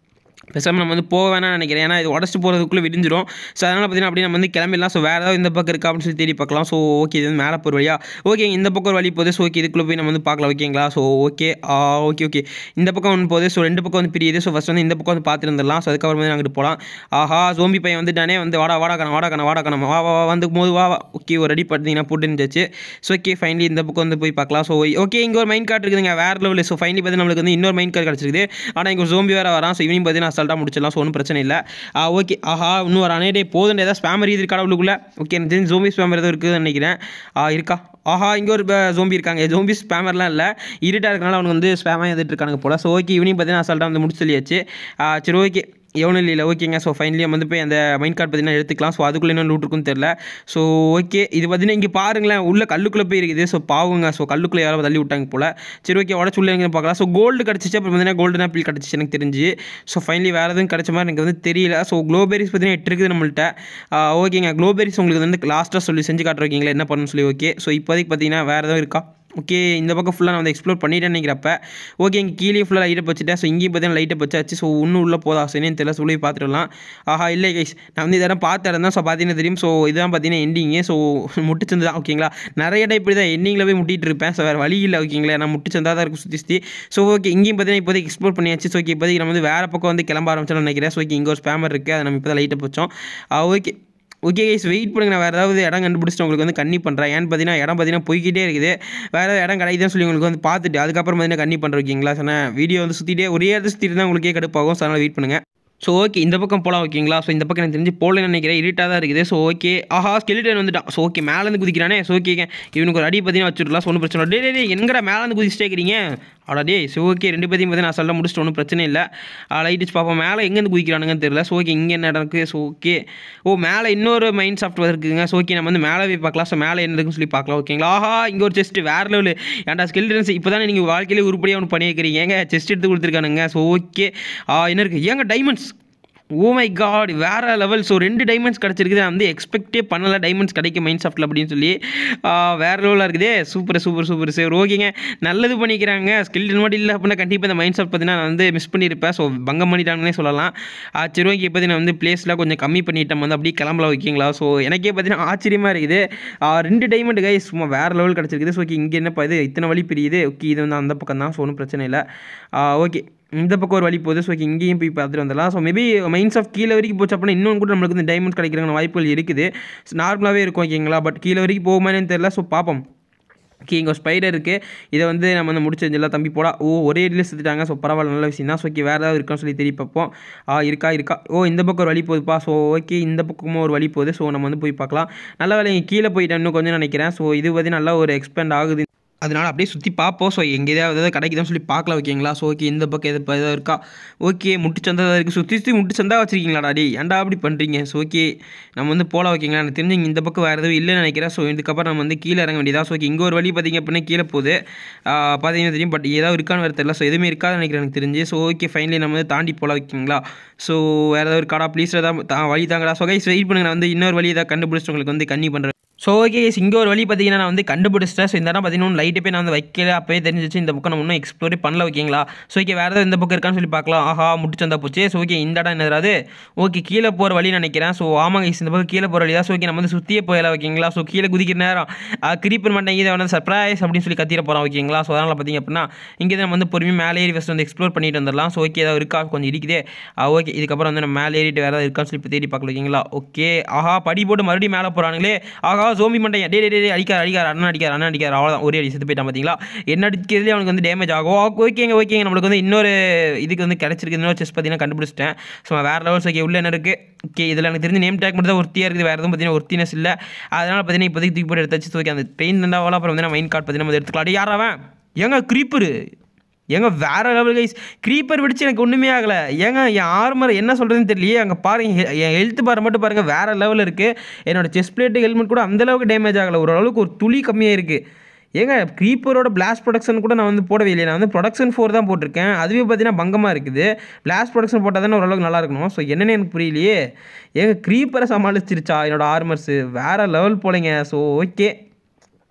பேசாமல் நம்ம வந்து போக வேணாம்னு நினைக்கிறேன் ஏன்னா இது உடச்சிட்டு போகிறதுக்குள்ளே விடிஞ்சிரும் ஸோ அதனால் பார்த்தீங்கன்னா அப்படியே நம்ம வந்து கிளம்பிடலாம் ஸோ வேறு ஏதாவது இந்த பக்கம் இருக்கா அப்படின்னு சொல்லி தேடி பார்க்கலாம் ஸோ ஓகே இது வந்து மேலே போகிற வழியா ஓகே இந்த பக்கம் ஒரு வழி போகுது ஸோ ஓகே இதுக்குள்ளே போய் நம்ம வந்து பார்க்கலாம் ஓகேங்களா ஸோ ஓகே ஓகே ஓகே இந்த பக்கம் ஒன்று போகுது ஸோ ரெண்டு பக்கம் வந்து பிரியுது ஸோ ஃபஸ்ட் வந்து இந்த பக்கம் வந்து பார்த்துட்டு வந்துடலாம் ஸோ அதுக்கப்புறம் வந்து அங்கிட்டு போகலாம் ஆஹா ஜோம்பி பையன் வந்துட்டானே வந்து வாடா வாடா கணம் வாடா கணம் வாடா கணம் வா வா வா, வந்து போது வா வா ஓகே ஒரு அடி பார்த்தீங்கன்னா போட்டு இருந்துச்சு ஸோ ஓகே ஃபைனலி இந்த பக்கம் வந்து போய் பார்க்கலாம் ஸோ ஓகே இங்கே ஒரு மைண்ட் கார்டு இருக்குதுங்க வேறு லெவலில் ஸோ ஃபைனலி பார்த்து நம்மளுக்கு வந்து இன்னொரு மைண்ட் கார்டு கிடச்சிருக்குது ஆனால் இங்கே ஜோம்பி வேறு வரான் ஸோ இவனையும் பார்த்தீங்கன்னா அசால்ட்டாக முடிச்சிடலாம் ஸோ ஒன்றும் பிரச்சனை இல்லை ஓகே ஆஹா இன்னும் ஒரு அனே போதும் ஏதாவது ஸ்பேமர் இது இருக்கா உள்ளுக்குள்ளே ஓகே எனக்கு தெரிஞ்சு ஜோம்பி ஸ்பேமர் எதுவும் இருக்குதுன்னு நினைக்கிறேன் ஆ, இருக்கா ஆஹா இங்கே ஒரு ஜோம்பி இருக்காங்க ஜோம்பி ஸ்பேமர்லாம் இல்லை இருட்டாக இருக்கனால அவனுக்கு வந்து ஸ்பேமாக எதிர்த்து இருக்கானுங்க போல ஸோ ஓகே இவனையும் பார்த்தீங்கன்னா அசால்ட்டாக வந்து முடிச்சு சொல்லியாச்சு ஆ, சரி ஓகே எவனும் இல்லை ஓகேங்க ஸோ ஃபைனலி வந்து போய் அந்த மைண்ட் கார்டு பார்த்தீங்கன்னா எடுத்துக்கலாம் ஸோ அதுக்குள்ளே என்ன லூட் இருக்குன்னு தெரில ஸோ ஓகே இது பார்த்தீங்கன்னா இங்கே பாருங்களேன் உள்ள கல்லுக்குள்ளே போய் இருக்குது ஸோ பாவுங்க ஸோ கல்லுக்குள்ளே யாரோ தள்ளி விட்டாங்க போல் சரி ஓகே உடச்சு உள்ள எங்கே பார்க்கலாம் ஸோ கோல்டு கிடச்சிச்சு அப்புறம் பார்த்தீங்கன்னா கோல்டன் ஆப்பிள் கிடச்சிச்சு எனக்கு தெரிஞ்சு ஸோ ஃபைனலி வேறு எதுவும் கிடச்ச மாதிரி எனக்கு வந்து தெரியல ஸோ க்ளோபெரிஸ் பார்த்தீங்கன்னா எட்டு இருக்குது நம்மள்ட்ட ஆ, ஓகேங்க க்ளோபெரிஸ் உங்களுக்கு வந்து லாஸ்ட்டாக சொல்லி செஞ்சு காட்டுறீங்களா என்ன பண்ணணும்னு சொல்லி ஓகே ஸோ இப்போதைக்கு பார்த்தீங்கன்னா வேறு எதுவும் இருக்கா ஓகே இந்த பக்கம் ஃபுல்லாக நான் வந்து எக்ஸ்ப்ளோர் பண்ணிட்டேன்னு நினைக்கிறப்ப ஓகே இங்கே கீழே ஃபுல்லாக லைட்டை வச்சுட்டேன் ஸோ இங்கேயும் பார்த்தீங்கன்னா லைட்டை வச்சாச்சு ஸோ இன்னும் உள்ளே போதா சரின்னு தெரியல சொல்லி பார்த்துடலாம் ஆஹா இல்லை கைஸ் நான் வந்து இதெல்லாம் பார்த்து இடம் தான் ஸோ பார்த்தீங்கன்னா தெரியும் ஸோ இதுதான் பார்த்தீங்கன்னா எண்டிங்கு ஸோ முட்டுச்சந்து தான் ஓகேங்களா நிறைய டைப் இப்படி தான் எண்டிங்கில் போய் முட்டிட்டு இருப்பேன் ஸோ வேறு வழி இல்லை ஓகேங்களா நான் முட்டுச்சந்தா தான் இருக்கும் சுற்றி சுற்றி ஸோ ஓகே இங்கேயும் பார்த்தீங்கன்னா இப்போதைக்கு எக்ஸ்ப்ளோர் பண்ணியாச்சு ஸோ ஓகே இப்போதைக்கு நம்ம வந்து வேறு பக்கம் வந்து கிளம்ப ஆரம்பிச்சோம்னு நினைக்கிறேன் ஸோ ஓகே இங்கே ஒரு ஸ்பேமர் இருக்குது அதை நம்ம இப்போ தான் லைட்டை வச்சோம் ஓகே ஓகே கைஸ் வெயிட் பண்ணுங்க நான் வேறு ஏதாவது இடம் கண்டுபிடிச்சிட்டு உங்களுக்கு வந்து கண்ணி பண்ணுறேன் ஏன்னு பார்த்தீங்கன்னா இடம் பார்த்தீங்கன்னா போய்கிட்டே இருக்குது வேறு ஏதாவது இடம் கிடைக்குதுன்னு சொல்லி உங்களுக்கு வந்து பார்த்துட்டு அதுக்கப்புறம் பார்த்தீங்கன்னா கண்ணி பண்ணுறேன் ஓகேங்களா சொன்னேன் வீடியோ வந்து சுற்றிட்டே ஒரே இடத்துல சுற்றிட்டு தான் உங்களுக்கே கடுப்பாகும் ஸோ அதனால் வெயிட் பண்ணுங்கள் ஸோ ஓகே இந்த பக்கம் போகலாம் ஓகேங்களா ஸோ இந்த பக்கம் எனக்கு தெரிஞ்சு போகலன்னு நினைக்கிறேன் இருட்டாக தான் இருக்குது ஸோ ஓகே ஆஹா ஸ்கெலிட்டன் வந்துட்டான் ஸோ ஓகே மேலேருந்து குதிக்கிறானே ஸோ ஓகே இவனுக்கு ஒரு அடி பார்த்தீங்கன்னா வச்சுடலாம் ஸோ ஒன்றும் பிரச்சனை இல்லை. டேய் டேய், டேய் எங்கடா மேலேருந்து குதிச்சுட்டே இருக்கிறீங்க அடா டேய் ஸோ ஓகே ரெண்டு பேத்தையும் பார்த்தீங்கன்னா நான் சொல்ல முடிச்சுட்டு ஒன்றும் பிரச்சனை இல்லை லைட் வச்சு பார்ப்போம் மேலே எங்கேருந்து குதிக்கிறானுங்கன்னு தெரியல ஸோ ஓகே இங்கே என்ன இடம் இருக்குது ஸோ ஓகே ஓ மேலே இன்னொரு மைண்ட் சாஃப்ட்வேர் இருக்குதுங்க ஸோ ஓகே நம்ம வந்து மேலே போய் பார்க்கலாம் ஸோ மேலே என்ன இருக்குன்னு சொல்லி பார்க்கலாம் ஓகேங்களா ஆஹா இங்கே ஒரு செஸ்ட் வேறு லெவலு ஏன்டா ஸ்கெல்டன்ஸ் இப்போ தானே நீங்கள் வாழ்க்கையிலே உருப்படியாக ஒன்று பண்ணி வைக்கிறீங்க ஏங்க செஸ்ட் எடுத்து கொடுத்துருக்கானுங்க ஸோ ஓகே என்ன இருக்குது ஏங்க டைமண்ட்ஸ் ஓ மை காட் வேற லெவல் ஸோ ரெண்டு டைமண்ட்ஸ் கிடச்சிருக்குது நான் வந்து எக்ஸ்பெக்டே பண்ணல டைமண்ட்ஸ் கிடைக்கும் மைண்ட் சாஃப்ட்டில் அப்படின்னு சொல்லி ஆ, வேற லெவலாக இருக்குதே சூப்பர் சூப்பர் சூப்பர் சார் ஓகேங்க நல்லது பண்ணிக்கிறாங்க ஸ்கில் மட்டும் இல்லை அப்படின்னா கண்டிப்பாக இந்த மைண்ட் சாஃப்ட் பார்த்தீங்கன்னா நான் வந்து மிஸ் பண்ணியிருப்பேன் ஸோ பங்கம் பண்ணிட்டாங்கன்னே சொல்லலாம் ஆ, சரி ஓகே இப்போ நான் வந்து பிளேஸ்லாம் கொஞ்சம் கம்மி பண்ணிட்டேன் வந்து அப்படியே கிளம்பலாம் ஓகேங்களா ஸோ எனக்கே பார்த்தீங்கன்னா ஆச்சரியமாக இருக்குது ஆ, ரெண்டு டைமண்ட் கை சும்மா வேறு லெவல் கிடச்சிருக்குது ஸோ ஓகே இங்கே என்னப்பா இது இத்தனை வழி பிரியுது ஓகே இது வந்து அந்த பக்கம் தான் ஸோ ஒன்றும் பிரச்சனை இல்லை ஓகே இந்த பக்கம் ஒரு வழி போகுது ஸோ ஓகே இங்கேயும் போய் பார்த்துட்டு வந்துடலாம் ஸோ மேபி மைண்ட்ஸ் ஆஃப் கீழே வரைக்கும் போச்சு அப்படின்னா இன்னும் கூட நம்மளுக்கு வந்து டைமண்ட் கிடைக்கிற வாய்ப்புகள் இருக்குது நார்மலாகவே இருக்கும் ஓகேங்களா பட் கீழே வரைக்கும் போகுமான்னு தெரியல ஸோ பார்ப்போம் ஓகே இங்கே ஸ்பைடர் இருக்குது இதை வந்து நம்ம வந்து முடிச்சு வச்சிடலாம் தம்பி போடா ஓ ஒரே இதில் செத்துட்டாங்க ஸோ பரவாயில்ல நல்ல விஷயம் தான் ஸோ ஓகே வேறு ஏதாவது இருக்கான்னு சொல்லி தேடி பார்ப்போம் ஆ இருக்கா இருக்கா ஓ இந்த பக்கம் ஒரு வழி போகுதுப்பா ஸோ ஓகே இந்த பக்கமும் ஒரு வழி போகுது ஸோ நம்ம வந்து போய் பார்க்கலாம் நல்ல வேலை இங்கே கீழே போயிட்டேன் இன்னும் கொஞ்சம் நினைக்கிறேன் ஸோ இது வந்து நல்லா ஒரு எக்ஸ்பெண்ட் ஆகுது அதனால் அப்படியே சுற்றி பார்ப்போம் ஸோ எங்கே ஏதாவது கிடைக்குதான்னு சொல்லி பார்க்கலாம் ஓகேங்களா ஸோ ஓகே இந்த பக்கம் எது இப்போ எதாவது இருக்கா ஓகே முட்டு சந்தா தான் இருக்குது சுற்றி சுற்றி முட்டு சந்தா வச்சிருக்கீங்களாடா டேய் ஏன்டா அப்படி பண்ணுறீங்க ஸோ ஓகே நம்ம வந்து போகலாம் ஓகேங்களா எனக்கு தெரிஞ்சு இங்க இந்த பக்கம் வேறு எதுவும் இல்லைன்னு நினைக்கிறேன் ஸோ இதுக்கப்புறம் நம்ம வந்து கீழே இறங்க வேண்டியதா ஸோ ஓகே இங்கே ஒரு வழி பார்த்தீங்க அப்படின்னா கீழே போகுது ஆ, பார்த்தீங்கன்னா தெரியும் பட் ஏதாவது இருக்கான்னு வேறு தெரியல ஸோ எதுவுமே இருக்காதுன்னு நினைக்கிறேன் எனக்கு தெரிஞ்சு ஸோ ஓகே ஃபைனலி நம்ம வந்து தாண்டி போகலாம் ஓகேங்களா ஸோ வேறு ஏதாவது இருக்காடா ப்ளீஸ் ஏதாவது தா- வழி தாங்கடா ஸோ கைஸ் வெயிட் பண்ணுங்க நான் வந்து இன்னொரு வழி ஏதாவது கண்டுபிடிச்சிட்டு உங்களுக்கு வந்து கண்ணி பண்ணுறேன் ஸோ ஓகே இங்கே ஒரு வழி பார்த்தீங்கன்னா நான் வந்து கண்டுபிடிச்சிட்டேன் ஸோ இந்த இடம் பார்த்தீங்கன்னா லைட்டு போய் நான் வந்து வைக்கல அப்போயே தெரிஞ்சிச்சு இந்த பக்கம் நம்ம இன்னும் எக்ஸ்ப்ளோரே பண்ணல ஓகேங்களா ஸோ ஓகே வேறு ஏதாவது இந்த பக்கம் இருக்கான்னு சொல்லி பார்க்கலாம் ஆஹா முடிச்சந்தா போச்சு ஸோ ஓகே இந்த இடம் என்னது ஓகே கீழே போகிற வழி நினைக்கிறேன் ஸோ ஆமாங்க guys, இந்த பக்கம் கீழே போகிற வழி தான் ஸோ ஓகே நம்ம வந்து சுற்றியே போயிடலாம் ஓகேங்களா ஸோ கீழே குதிக்கிற நேரம் கிரீப்பர் மாட்டேங்க இதை வந்து சர்ப்ரைஸ் அப்படின்னு சொல்லி கத்திர போகிறோம் ஓகேங்களா ஸோ அதனால் பார்த்தீங்க அப்படின்னா இங்கே நம்ம வந்து பொறுமையாக மேலே ஏறி ஃபஸ்ட் வந்து எக்ஸ்ப்ளோர் பண்ணிட்டு வந்துடலாம் ஸோ ஓகே ஏதாவது இருக்கா கொஞ்சம் இருக்குதே ஓகே இதுக்கப்புறம் வந்து நம்ம மேலே ஏறிட்டு வேறு ஏதாவது இருக்கான்னு சொல்லி இப்போ தேடி பார்க்கல ஓகேங்களா ஓகே ஆஹா படி போட்டு மறுபடியும் மேலே போகிறானுங்களே ஆஹா சோம்பி மண்டையா டே டே டே, டே அடிக்கார் அடிக்கார் அண்ணன் அடிக்கார் அண்ணன் அடிக்கார் அவ்வளோதான் ஒரே அடி செத்து போயிட்டான் பார்த்தீங்களா என்ன அடிக்கிறதுலேயே அவனுக்கு வந்து டேமேஜ் ஆகும் ஓகேங்க ஓகேங்க நம்மளுக்கு வந்து இன்னொரு இதுக்கு வந்து கிடச்சிருக்கு இன்னொரு செஸ் பார்த்தீங்கன்னா கண்டுபிடிச்சிட்டேன் ஸோ வேறு லெவல்ஸ் ஓகே உள்ள என்ன இருக்குது ஓகே இதில் எனக்கு தெரிஞ்ச நேம் டேக் மட்டும் தான் ஒருத்தியாக இருக்குது வேறு எதுவும் பார்த்தீங்கன்னா ஒருத்தினஸ் இல்லை அதனால் பார்த்தீங்கன்னா இப்போதைக்கு தூக்கி போட்டு எடுத்தாச்சு ஓகே அந்த ட்ரெயின் தண்டாவால் அப்புறம் வந்து மைண்ட் கார்டு பார்த்தீங்கன்னா நம்ம எடுத்துக்கலாம் அடி யாராவன் ஏங்க க்ரீப்பரு ஏங்க வேற லெவல் கைஸ் க்ரீப்பர் வெடிச்சு எனக்கு ஒன்றுமே ஆகலை ஏங்க என் ஆர்மர் என்ன சொல்கிறதுன்னு தெரியலையே அங்கே பாருங்க ஹெ- என் ஹெல்த் பார் மட்டும் பாருங்கள் வேறு லெவலில் இருக்குது என்னோட செஸ்ட் பிளேட்டு ஹெல்மெட் கூட அந்த அளவுக்கு டேமேஜ் ஆகலை ஓரளவுக்கு ஒரு துளி கம்மியாக இருக்குது ஏங்க க்ரீப்பரோட பிளாஸ்ட் ப்ரொடக்ஷன் கூட நான் வந்து போடவே இல்லையே நான் வந்து ப்ரொடக்ஷன் ஃபோர் தான் போட்டிருக்கேன் அதுவே பார்த்தீங்கன்னா பங்கமாக இருக்குது பிளாஸ்ட் ப்ரொடக்ஷன் போட்டால் தானே ஓரளவுக்கு நல்லா இருக்கணும் ஸோ என்னன்னு எனக்கு புரியலையே ஏங்க க்ரீப்பரை சமாளிச்சிருச்சா என்னோட ஆர்மர்ஸு வேறு லெவல் போலைங்க ஸோ ஓகே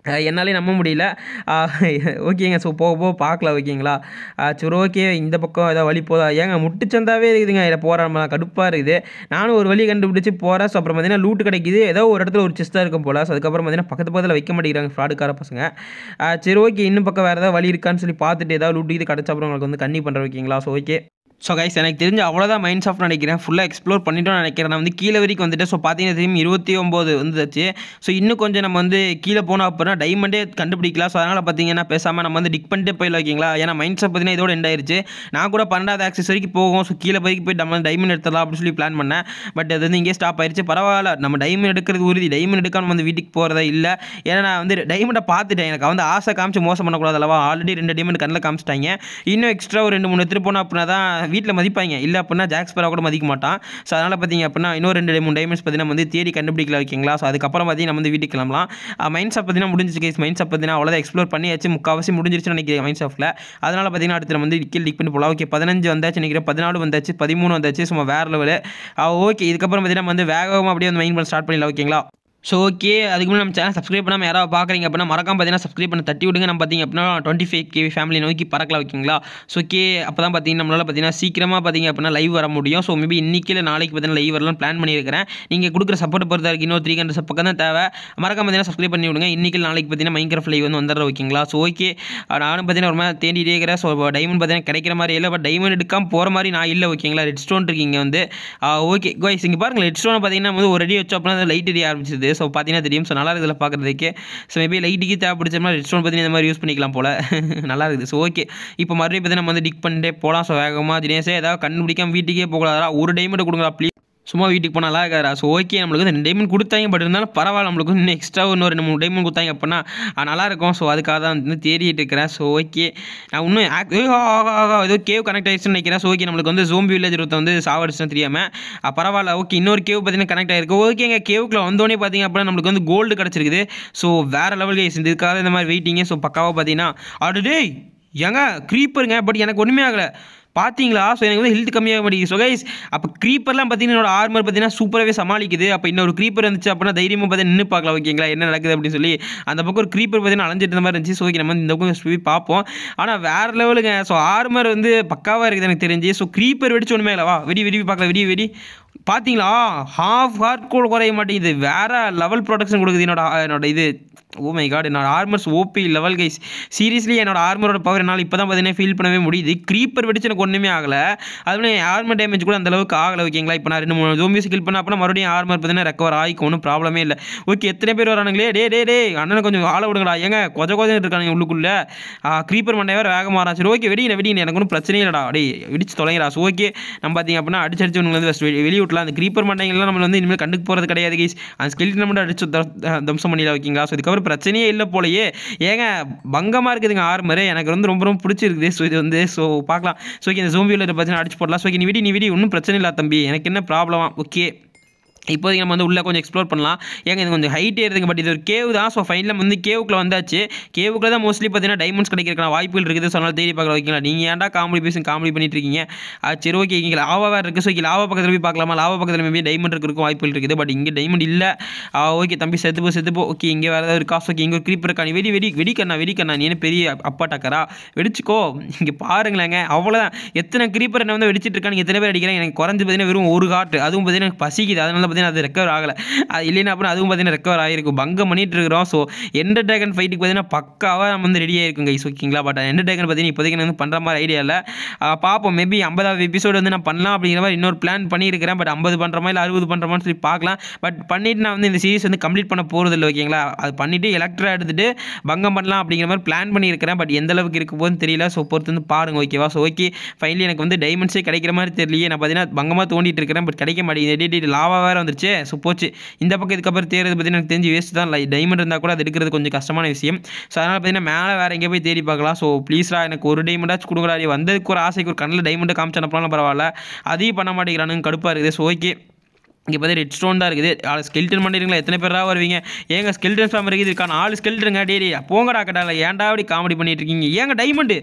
அஹ் என்னாலே நம்ப முடியல அஹ் ஓகேங்க ஸோ போக போக பார்க்கலாம் ஓகேங்களா அஹ் சரி ஓகே இந்த பக்கம் ஏதாவது வழி போதா ஏங்க முட்டுச்சந்தாவே இருக்குதுங்க இதில் போகிற நம்ம கடுப்பாக இருக்குது நானும் ஒரு வழி கண்டுபிடிச்சி போகிறேன் ஸோ அப்புறம் பார்த்தீங்கன்னா லூட்டு கிடைக்குது ஏதோ ஒரு இடத்துல ஒரு சிஸ்டாக இருக்கும் போல் ஸோ அதுக்கப்புறம் பார்த்தீங்கன்னா பக்கத்து பக்கத்தில் வைக்க மாட்டேங்கிறாங்க ஃப்ராடுக்கார பசங்க அஹ் சரி ஓகே இன்னும் பக்கம் வேறு ஏதாவது வழி இருக்கான்னு சொல்லி பார்த்துட்டு ஏதாவது லூட்டு இது கிடச்ச அப்புறம் உங்களுக்கு வந்து கண்ணி பண்ணுற ஓகேங்களா ஸோ ஓகே ஸோ கைஸ் எனக்கு தெரிஞ்சு அவ்வளோதான் மைண்ட் சாஃப்ட் நினைக்கிறேன் ஃபுல்லாக எக்ஸ்ப்ளோர் பண்ணிட்டோம்னு நினைக்கிறேன் நான் வந்து கீழே வரைக்கும் வந்துட்டு ஸோ பார்த்தீங்கன்னா தெரியும் இருபத்தி ஒம்பது வந்துச்சு ஸோ இன்னும் கொஞ்சம் நம்ம வந்து கீழே போனோம் அப்படின்னா டைமண்டே கண்டுபிடிக்கலாம் ஸோ அதனால் பார்த்தீங்கன்னா பேசாமல் நம்ம வந்து டிக் பண்ணிட்டே போயிடலாம் ஓகேங்களா ஏன்னா மைண்ட் சாஃப்ட் பார்த்தீங்கன்னா இதோட எண்ட் ஆயிருச்சு நான் கூட பன்னெண்டாவது ஆக்சஸ் வரைக்கும் போகும் ஸோ கீழே வரைக்கும் போய் நம்ம டைமண்ட் எடுத்துடலாம் அப்படின்னு சொல்லி பிளான் பண்ணேன் பட் அது வந்து இங்கே ஸ்டாப் ஆயிருச்சு பரவாயில்ல நம்ம டைமண்ட் எடுக்கிறது உறுதி டைமண்ட் எடுக்காம வந்து வீட்டுக்கு போகிறதா இல்லை ஏன்னா நான் வந்து டைமண்டை பார்த்துட்டேன் எனக்கு வந்து ஆசை காமிச்சு மோசம் பண்ணக்கூடாது அல்லவா ஆல்ரெடி ரெண்டு டைமண்ட் கண்ணில் காமிச்சிட்டாங்க இன்னும் எக்ஸ்ட்ரா ஒரு ரெண்டு மூணு எடுத்துகிட்டு போனோம் அப்படின்னா தான் வீட்டில் மதிப்பாங்க இல்லை அப்படின்னா ஜாக்ஸ் பரா கூட மதிக்க மாட்டான் ஸோ அதனால் பார்த்தீங்க அப்படின்னா இன்னும் ரெண்டு மூணு டைமண்ட்ஸ் பார்த்தீங்கன்னா வந்து தேடி கண்டுபிடிக்கல வைக்கிங்களா ஸோ அதுக்கப்புறம் பார்த்தீங்கன்னா நம்ம வந்து வீட்டுக்கு கிளம்பலாம் மைண்ட் ஷாப் பார்த்தீங்கன்னா முடிஞ்சிச்சு கேஸ் மைண்ட் ஷாப் பார்த்தீங்கன்னா அவ்வளோதான் எக்ஸ்ப்ளோர் பண்ணியாச்சு முக்கால்வாசி முடிஞ்சிருச்சுன்னு நினைக்கிறேன் மைண்ட் ஷாப்பில் அதனால் பார்த்தீங்கன்னா அடுத்து நம்ம வந்து கீழ் டிக் பண்ணி போகலாம் ஓகே பதினஞ்சு வந்தாச்சு நினைக்கிறேன் பதினாலு வந்தாச்சு பதிமூணு வந்தாச்சு சும்மா வேறு லெவலு ஓகே இதுக்கப்புறம் பார்த்தீங்கன்னா நம்ம வந்து வேகமாக அப்படியே வந்து மைண்ட் பண்ண ஸ்டார்ட் பண்ணிடலாம் ஓகேங்களா ஸோ ஓகே அதுக்கு முன்னாடி நம்ம சேனல் சப்ஸ்கிரைப் பண்ணாமல் யாராவது பார்க்குறீங்க அப்படின்னா மறக்காம பார்த்தீங்கன்னா சப்ஸ்கிரைப் பண்ண தட்டி விடுங்க நம்ம பார்த்தீங்க அப்படின்னா டுவெண்ட்டி ஃபைவ் கே ஃபேமிலி நோக்கி பறக்கலாம் ஓகேங்களா ஸோ ஓகே அப்போ தான் பார்த்தீங்கன்னா நம்மளால் பார்த்தீங்கன்னா சீக்கிரமாக பார்த்தீங்க அப்படின்னா லைவ் வர முடியும் ஸோ மேபி இன்னைக்கு இல்லை நாளைக்கு பார்த்தீங்கன்னா லைவ் வரலாம் பிளான் பண்ணியிருக்கிறேன் நீங்கள் கொடுக்குற சப்போர்ட் பொறுத்த வரைக்கும் இன்னும் த்ரீ ஹண்ட்ரட் பக்கம் தான் தேவை மறக்காம பார்த்தீங்கன்னா சப்ஸ்கிரைப் பண்ணி விடுங்க இன்னைக்கு இல்லை நாளைக்கு பார்த்தீங்கன்னா மைக்ராஃப்ட் லைவ் வந்து வந்துடுற ஓகேங்களா ஸோ ஓகே நானும் பார்த்தீங்கன்னா ஒரு மாதிரி தேடிட்டே இருக்கிறேன் ஸோ டைமண்ட் பார்த்தீங்கன்னா கிடைக்கிற மாதிரி இல்லை பட் டைமண்ட் எடுக்காமல் போகிற மாதிரி நான் இல்லை ஓகேங்களா ரெட் ஸ்டோன் இருக்கீங்க வந்து ஓகே கோய்ஸ் இங்கே பாருங்கள் ரெட் ஸ்டோனை பார்த்தீங்கன்னா வந்து ஒரு அடி வச்சோம் அப்படின்னா லைட் எரிய ஆரம்பிச்சிது ஸோ பார்த்தீங்கன்னா தெரியும் ஸோ நல்லா இருக்குது பார்க்குறதுக்கு ஸோ மேபி லைட்டுக்கு தேவைப்படுச்ச மாதிரி ரெட் ஸ்டோன் பற்றி இந்த மாதிரி யூஸ் பண்ணிக்கலாம் போல் நல்லா இருக்குது ஸோ ஓகே இப்போ மறுபடியும் பார்த்தீங்கன்னா நம்ம வந்து டிக் பண்ணிட்டே போகலாம் ஸோ வேகமாக தினேஷே ஏதாவது கண்டுபிடிக்காம வீட்டுக்கே போகலாதா ஒரு டைமண்ட் கொடுங்களா ப்ளீஸ் சும்மா வீட்டுக்கு போனால் நல்லா இருக்காரா ஸோ ஓகே நம்மளுக்கு வந்து ரெண்டு டைமண்ட் கொடுத்தாங்க பட் இருந்தாலும் பரவாயில்ல நம்மளுக்கு இன்னும் எக்ஸ்ட்ரா இன்னும் ரெண்டு மூணு டைமண்ட் கொடுத்தாங்க அப்படின்னா அஹ், நல்லா இருக்கும் ஸோ அதுக்காக தான் வந்து தேடிட்டு இருக்கிறேன் ஸோ ஓகே நான் இன்னும் ஆக்- ஏய், ஆ, ஆ, ஆ, ஆ, ஏதோ கேவ் கனெக்ட் ஆயிடுச்சுன்னு நினைக்கிறேன் ஸோ ஓகே நம்மளுக்கு வந்து ஜோம்பி வில்லேஜ் ஒருத்த வந்து சாவடிச்சுன்னு தெரியாமல் அஹ், பரவாயில்ல ஓகே இன்னொரு கேவ் பார்த்தீங்கன்னா கனெக்ட் ஆயிருக்கு ஓகேங்க கேவுக்குள்ள வந்தோடனே பார்த்தீங்க அப்படின்னா நம்மளுக்கு வந்து கோல்டு கிடச்சிருக்குது ஸோ வேறு லெவல் கேஸ் இதுக்காக இந்த மாதிரி வெயிட்டிங்க ஸோ பக்காவாக பார்த்தீங்கன்னா ஆல்ரெடி ஏங்க க்ரீப்பருங்க பட் எனக்கு ஒன்றுமே ஆகலை பார்த்தீங்களா ஸோ எனக்கு வந்து ஹெல்த் கம்மியாக மாட்டேங்குது ஸோ கைஸ் அப்போ க்ரீப்பர்லாம் பார்த்தீங்கன்னா என்னோட ஆர்மர் பார்த்தீங்கன்னா சூப்பராகவே சமாளிக்குது அப்போ இன்னொரு க்ரீப்பர் இருந்துச்சு அப்படின்னா தைரியமாக பார்த்தீங்கன்னா நின்று பார்க்கலாம் ஓகேங்களா என்ன நடக்குது அப்படின்னு சொல்லி அந்த பக்கம் ஒரு க்ரீப்பர் பார்த்தீங்கன்னா அலைஞ்சிட்டு இருந்த மாதிரி இருந்துச்சு ஸோ ஓகே நம்ம வந்து இந்த பக்கம் போய் பார்ப்போம் ஆனால் வேறு லெவலுங்க ஸோ ஆர்மர் வந்து பக்காவாக இருக்குது எனக்கு தெரிஞ்சு ஸோ க்ரீப்பர் வெடிச்சு ஒன்றுமே இல்லவா வெடி வெடி பார்க்கலாம் வெடி வெடி பார்த்தீங்களா ஹாஃப் ஹார்ட் கூட குறைய மாட்டேங்குது வேற லெவல் ப்ரொடக்ஷன் கொடுக்குது என்னோட என்னோட இது ஓ மை காட் என்னோட armours OP level guys seriously என்னோட ஆர்மரோட பவர் என்னால் இப்போ தான் பார்த்தீங்கன்னா ஃபீல் பண்ணவே முடியுது க்ரீப்பர் வெடிச்சு எனக்கு ஒன்றுமே ஆகலை அதுவும் ஆர்மர் டேமேஜ் கூட அந்த அளவுக்கு ஆகலை ஓகேங்களா இப்போ நான் ரெண்டு மூணு ஜோம்பிஸ் கில் பண்ண அப்புறம் மறுபடியும் ஆர்மர் பார்த்தீங்கன்னா ரெக்கவர் ஆகிக்கும் ஒன்றும் ப்ராப்ளமே இல்லை ஓகே எத்தனை பேர் வரானுங்களே டே டே டே அண்ணனை கொஞ்சம் ஆள விடுங்கடா ஏங்க கொஞ்சம் கொஞ்சம் இருக்கானுங்க உள்ளுக்குள்ளே க்ரீப்பர் மண்டே வேறு வேகமாக ஆரம்பிச்சு ஓகே வெடிங்க வெடிங்க எனக்கு ஒன்றும் பிரச்சனையே இல்லைடா டே வெடிச்சு தொலைங்கடா ஸோ ஓகே நம்ம பார்த்தீங்க அப்படின்னா அடிச்சு அடிச்சு வந்து first வெளி வெளியே விட்டலாம் அந்த க்ரீப்பர் மண்டைங்கெல்லாம் நம்ம வந்து இனிமேல் கண்டுக்கு போகிறது கிடையாது கைஸ் அந்த ஸ்கெல்டன் மட்டும் அடிச்சு த- த- தம்சம் பண்ணிடலாம் ஓகேங்களா ஸோ இதுக்கப்புறம் பிரச்சனையே இல்லை போலயே ஏங்க பங்கமாக இருக்குதுங்க ஆர்மரு எனக்கு வந்து ரொம்ப ரொம்ப பிடிச்சிருக்குது ஸோ இது வந்து ஸோ பார்க்கலாம் ஸோ ஓகே இந்த ஜோம்பி விளையாட்டு பிரச்சனை அடிச்சு போடலாம் ஸோ ஓகே நீ விடி நீ விடி ஒன்றும் பிரச்சனை இல்லை தம்பி எனக்கு என்ன ப்ராப்ளமா ஓகே இப்போதைக்கு நம்ம வந்து உள்ளே கொஞ்சம் எக்ஸ்ப்ளோர் பண்ணலாம் ஏங்க இது கொஞ்சம் ஹைட் ஏறுதுங்க பட் இது ஒரு கேவ் தான் ஸோ ஃபைனலாக வந்து கேவுக்குள்ள வந்தாச்சு கேவுக்குள்ள தான் மோஸ்ட்லி பார்த்தீங்கன்னா டைமண்ட்ஸ் கிடைக்கிறக்கான வாய்ப்புகள் இருக்குது ஸோ அதனால் தேடி பார்க்கலாம் ஓகேங்களா நீங்கள் ஏன்டா காமெடி பேசி காமெடி பண்ணிட்டு இருக்கீங்க அது சரி ஓகே இங்கே லாவா வேறு இருக்குது ஸோ இங்கே லாவா பக்கத்தில் போய் பார்க்கலாமா லாவா பக்கத்தில் மேபி டைமண்ட் இருக்கிறதுக்கும் வாய்ப்புகள் இருக்குது பட் இங்கே டைமண்ட் இல்லை ஓகே தம்பி செத்துப்போ செத்துப்போ ஓகே இங்கே வேறு ஏதாவது இருக்கா ஓகே இங்கே ஒரு creeper இருக்கா நீ வெடி வெடி வெடிக்கண்ணா வெடிக்கண்ணா நீ என்ன பெரிய அப்- அப்பா டக்கரா வெடிச்சுக்கோ இங்கே பாருங்களேங்க அவ்வளோதான் எத்தனை creeper என்ன வந்து வெடிச்சிட்டு இருக்காங்க எத்தனை பேர் அடிக்கிறாங்க எனக்கு குறைஞ்சு பார்த்தீங்கன்னா வெறும் ஒரு காட்டு அதுவும் பார்த்தீங்கன்னா எனக்கு பசிக்குது அதனால பார்த்தீங்கன்னா அது ரெக்கவர் ஆகலை அது இல்லைன்னா அப்புறம் அதுவும் பார்த்தீங்கன்னா ரெக்கவர் ஆகிருக்கும் பங்கம் பண்ணிட்டு இருக்கிறோம் ஸோ எண்டர் ட்ராகன் ஃபைட்டுக்கு பார்த்தீங்கன்னா பக்காவாக நம்ம வந்து ரெடி ஆயிருக்கும் கைஸ் ஓகேங்களா பட் எண்டர் ட்ராகன் பார்த்தீங்கன்னா இப்போதைக்கு நான் வந்து பண்ணுற மாதிரி ஐடியா இல்லை ஆஹ் பார்ப்போம் மேபி ஐம்பதாவது எபிசோடு வந்து நான் பண்ணலாம் அப்படிங்கிற மாதிரி இன்னொரு பிளான் பண்ணியிருக்கிறேன் பட் ஐம்பது பண்ணுறமா இல்லை அறுபது பண்ணுறமான்னு சொல்லி பார்க்கலாம் பட் பண்ணிட்டு நான் வந்து இந்த சீரிஸ் வந்து கம்ப்ளீட் பண்ண போகிறது இல்லை ஓகேங்களா அது பண்ணிவிட்டு எலக்ட்ரா எடுத்துட்டு பங்கம் பண்ணலாம் அப்படிங்கிற மாதிரி பிளான் பண்ணியிருக்கிறேன் பட் எந்த அளவுக்கு இருக்க போகுதுன்னு தெரியல ஸோ பொறுத்து வந்து பாருங்க ஓகேவா ஸோ ஓகே ஃபைனலி எனக்கு வந்து டைமண்ட்ஸே கிடைக்கிற மாதிரி தெரியலையே நான் பார்த்தீங்கன்னா பங்கமாக தோண்டிட்டு இருக்கிறேன் பட் கிடைக்க மாட்டேங்குது டே லாவா வேறு வந்துருச்சு ஸோ போச்சு இந்த பக்கம் இதுக்கப்புறம் தேர்றது பார்த்தீங்கன்னா எனக்கு தெரிஞ்சு வேஸ்ட் தான் டைமண்ட் இருந்தால் கூட அது எடுக்கிறது கொஞ்சம் கஷ்டமான விஷயம் ஸோ அதனால் பார்த்தீங்கன்னா மேலே வேறு எங்கேயோ போய் தேடி பார்க்கலாம் ஸோ ப்ளீஸ்ரா எனக்கு ஒரு டைமண்டாச்சும் கொடுக்குறா நீ வந்ததுக்கு ஒரு ஆசைக்கு ஒரு கண்ணில் டைமண்டை காமிச்சு அனுப்பலாம் பரவாயில்ல அதையும் பண்ண மாட்டேங்கிறானுங்க கடுப்பாக இருக்குது ஸோ ஓகே இங்கே பார்த்து ரெட் ஸ்டோன் தான் இருக்குது ஆள் ஸ்கெல்டன் பண்ணிடுங்களா எத்தனை பேரா வருவீங்க ஏங்க ஸ்கெல்டன் ஃபேம் இருக்குது இருக்கான ஆள் ஸ்கெல்டருங்க டேடி போங்கடா கட்டால ஏன்டா அப்படி காமெடி பண்ணிட்டு இருக்கீங்க ஏங்க டைமண்டு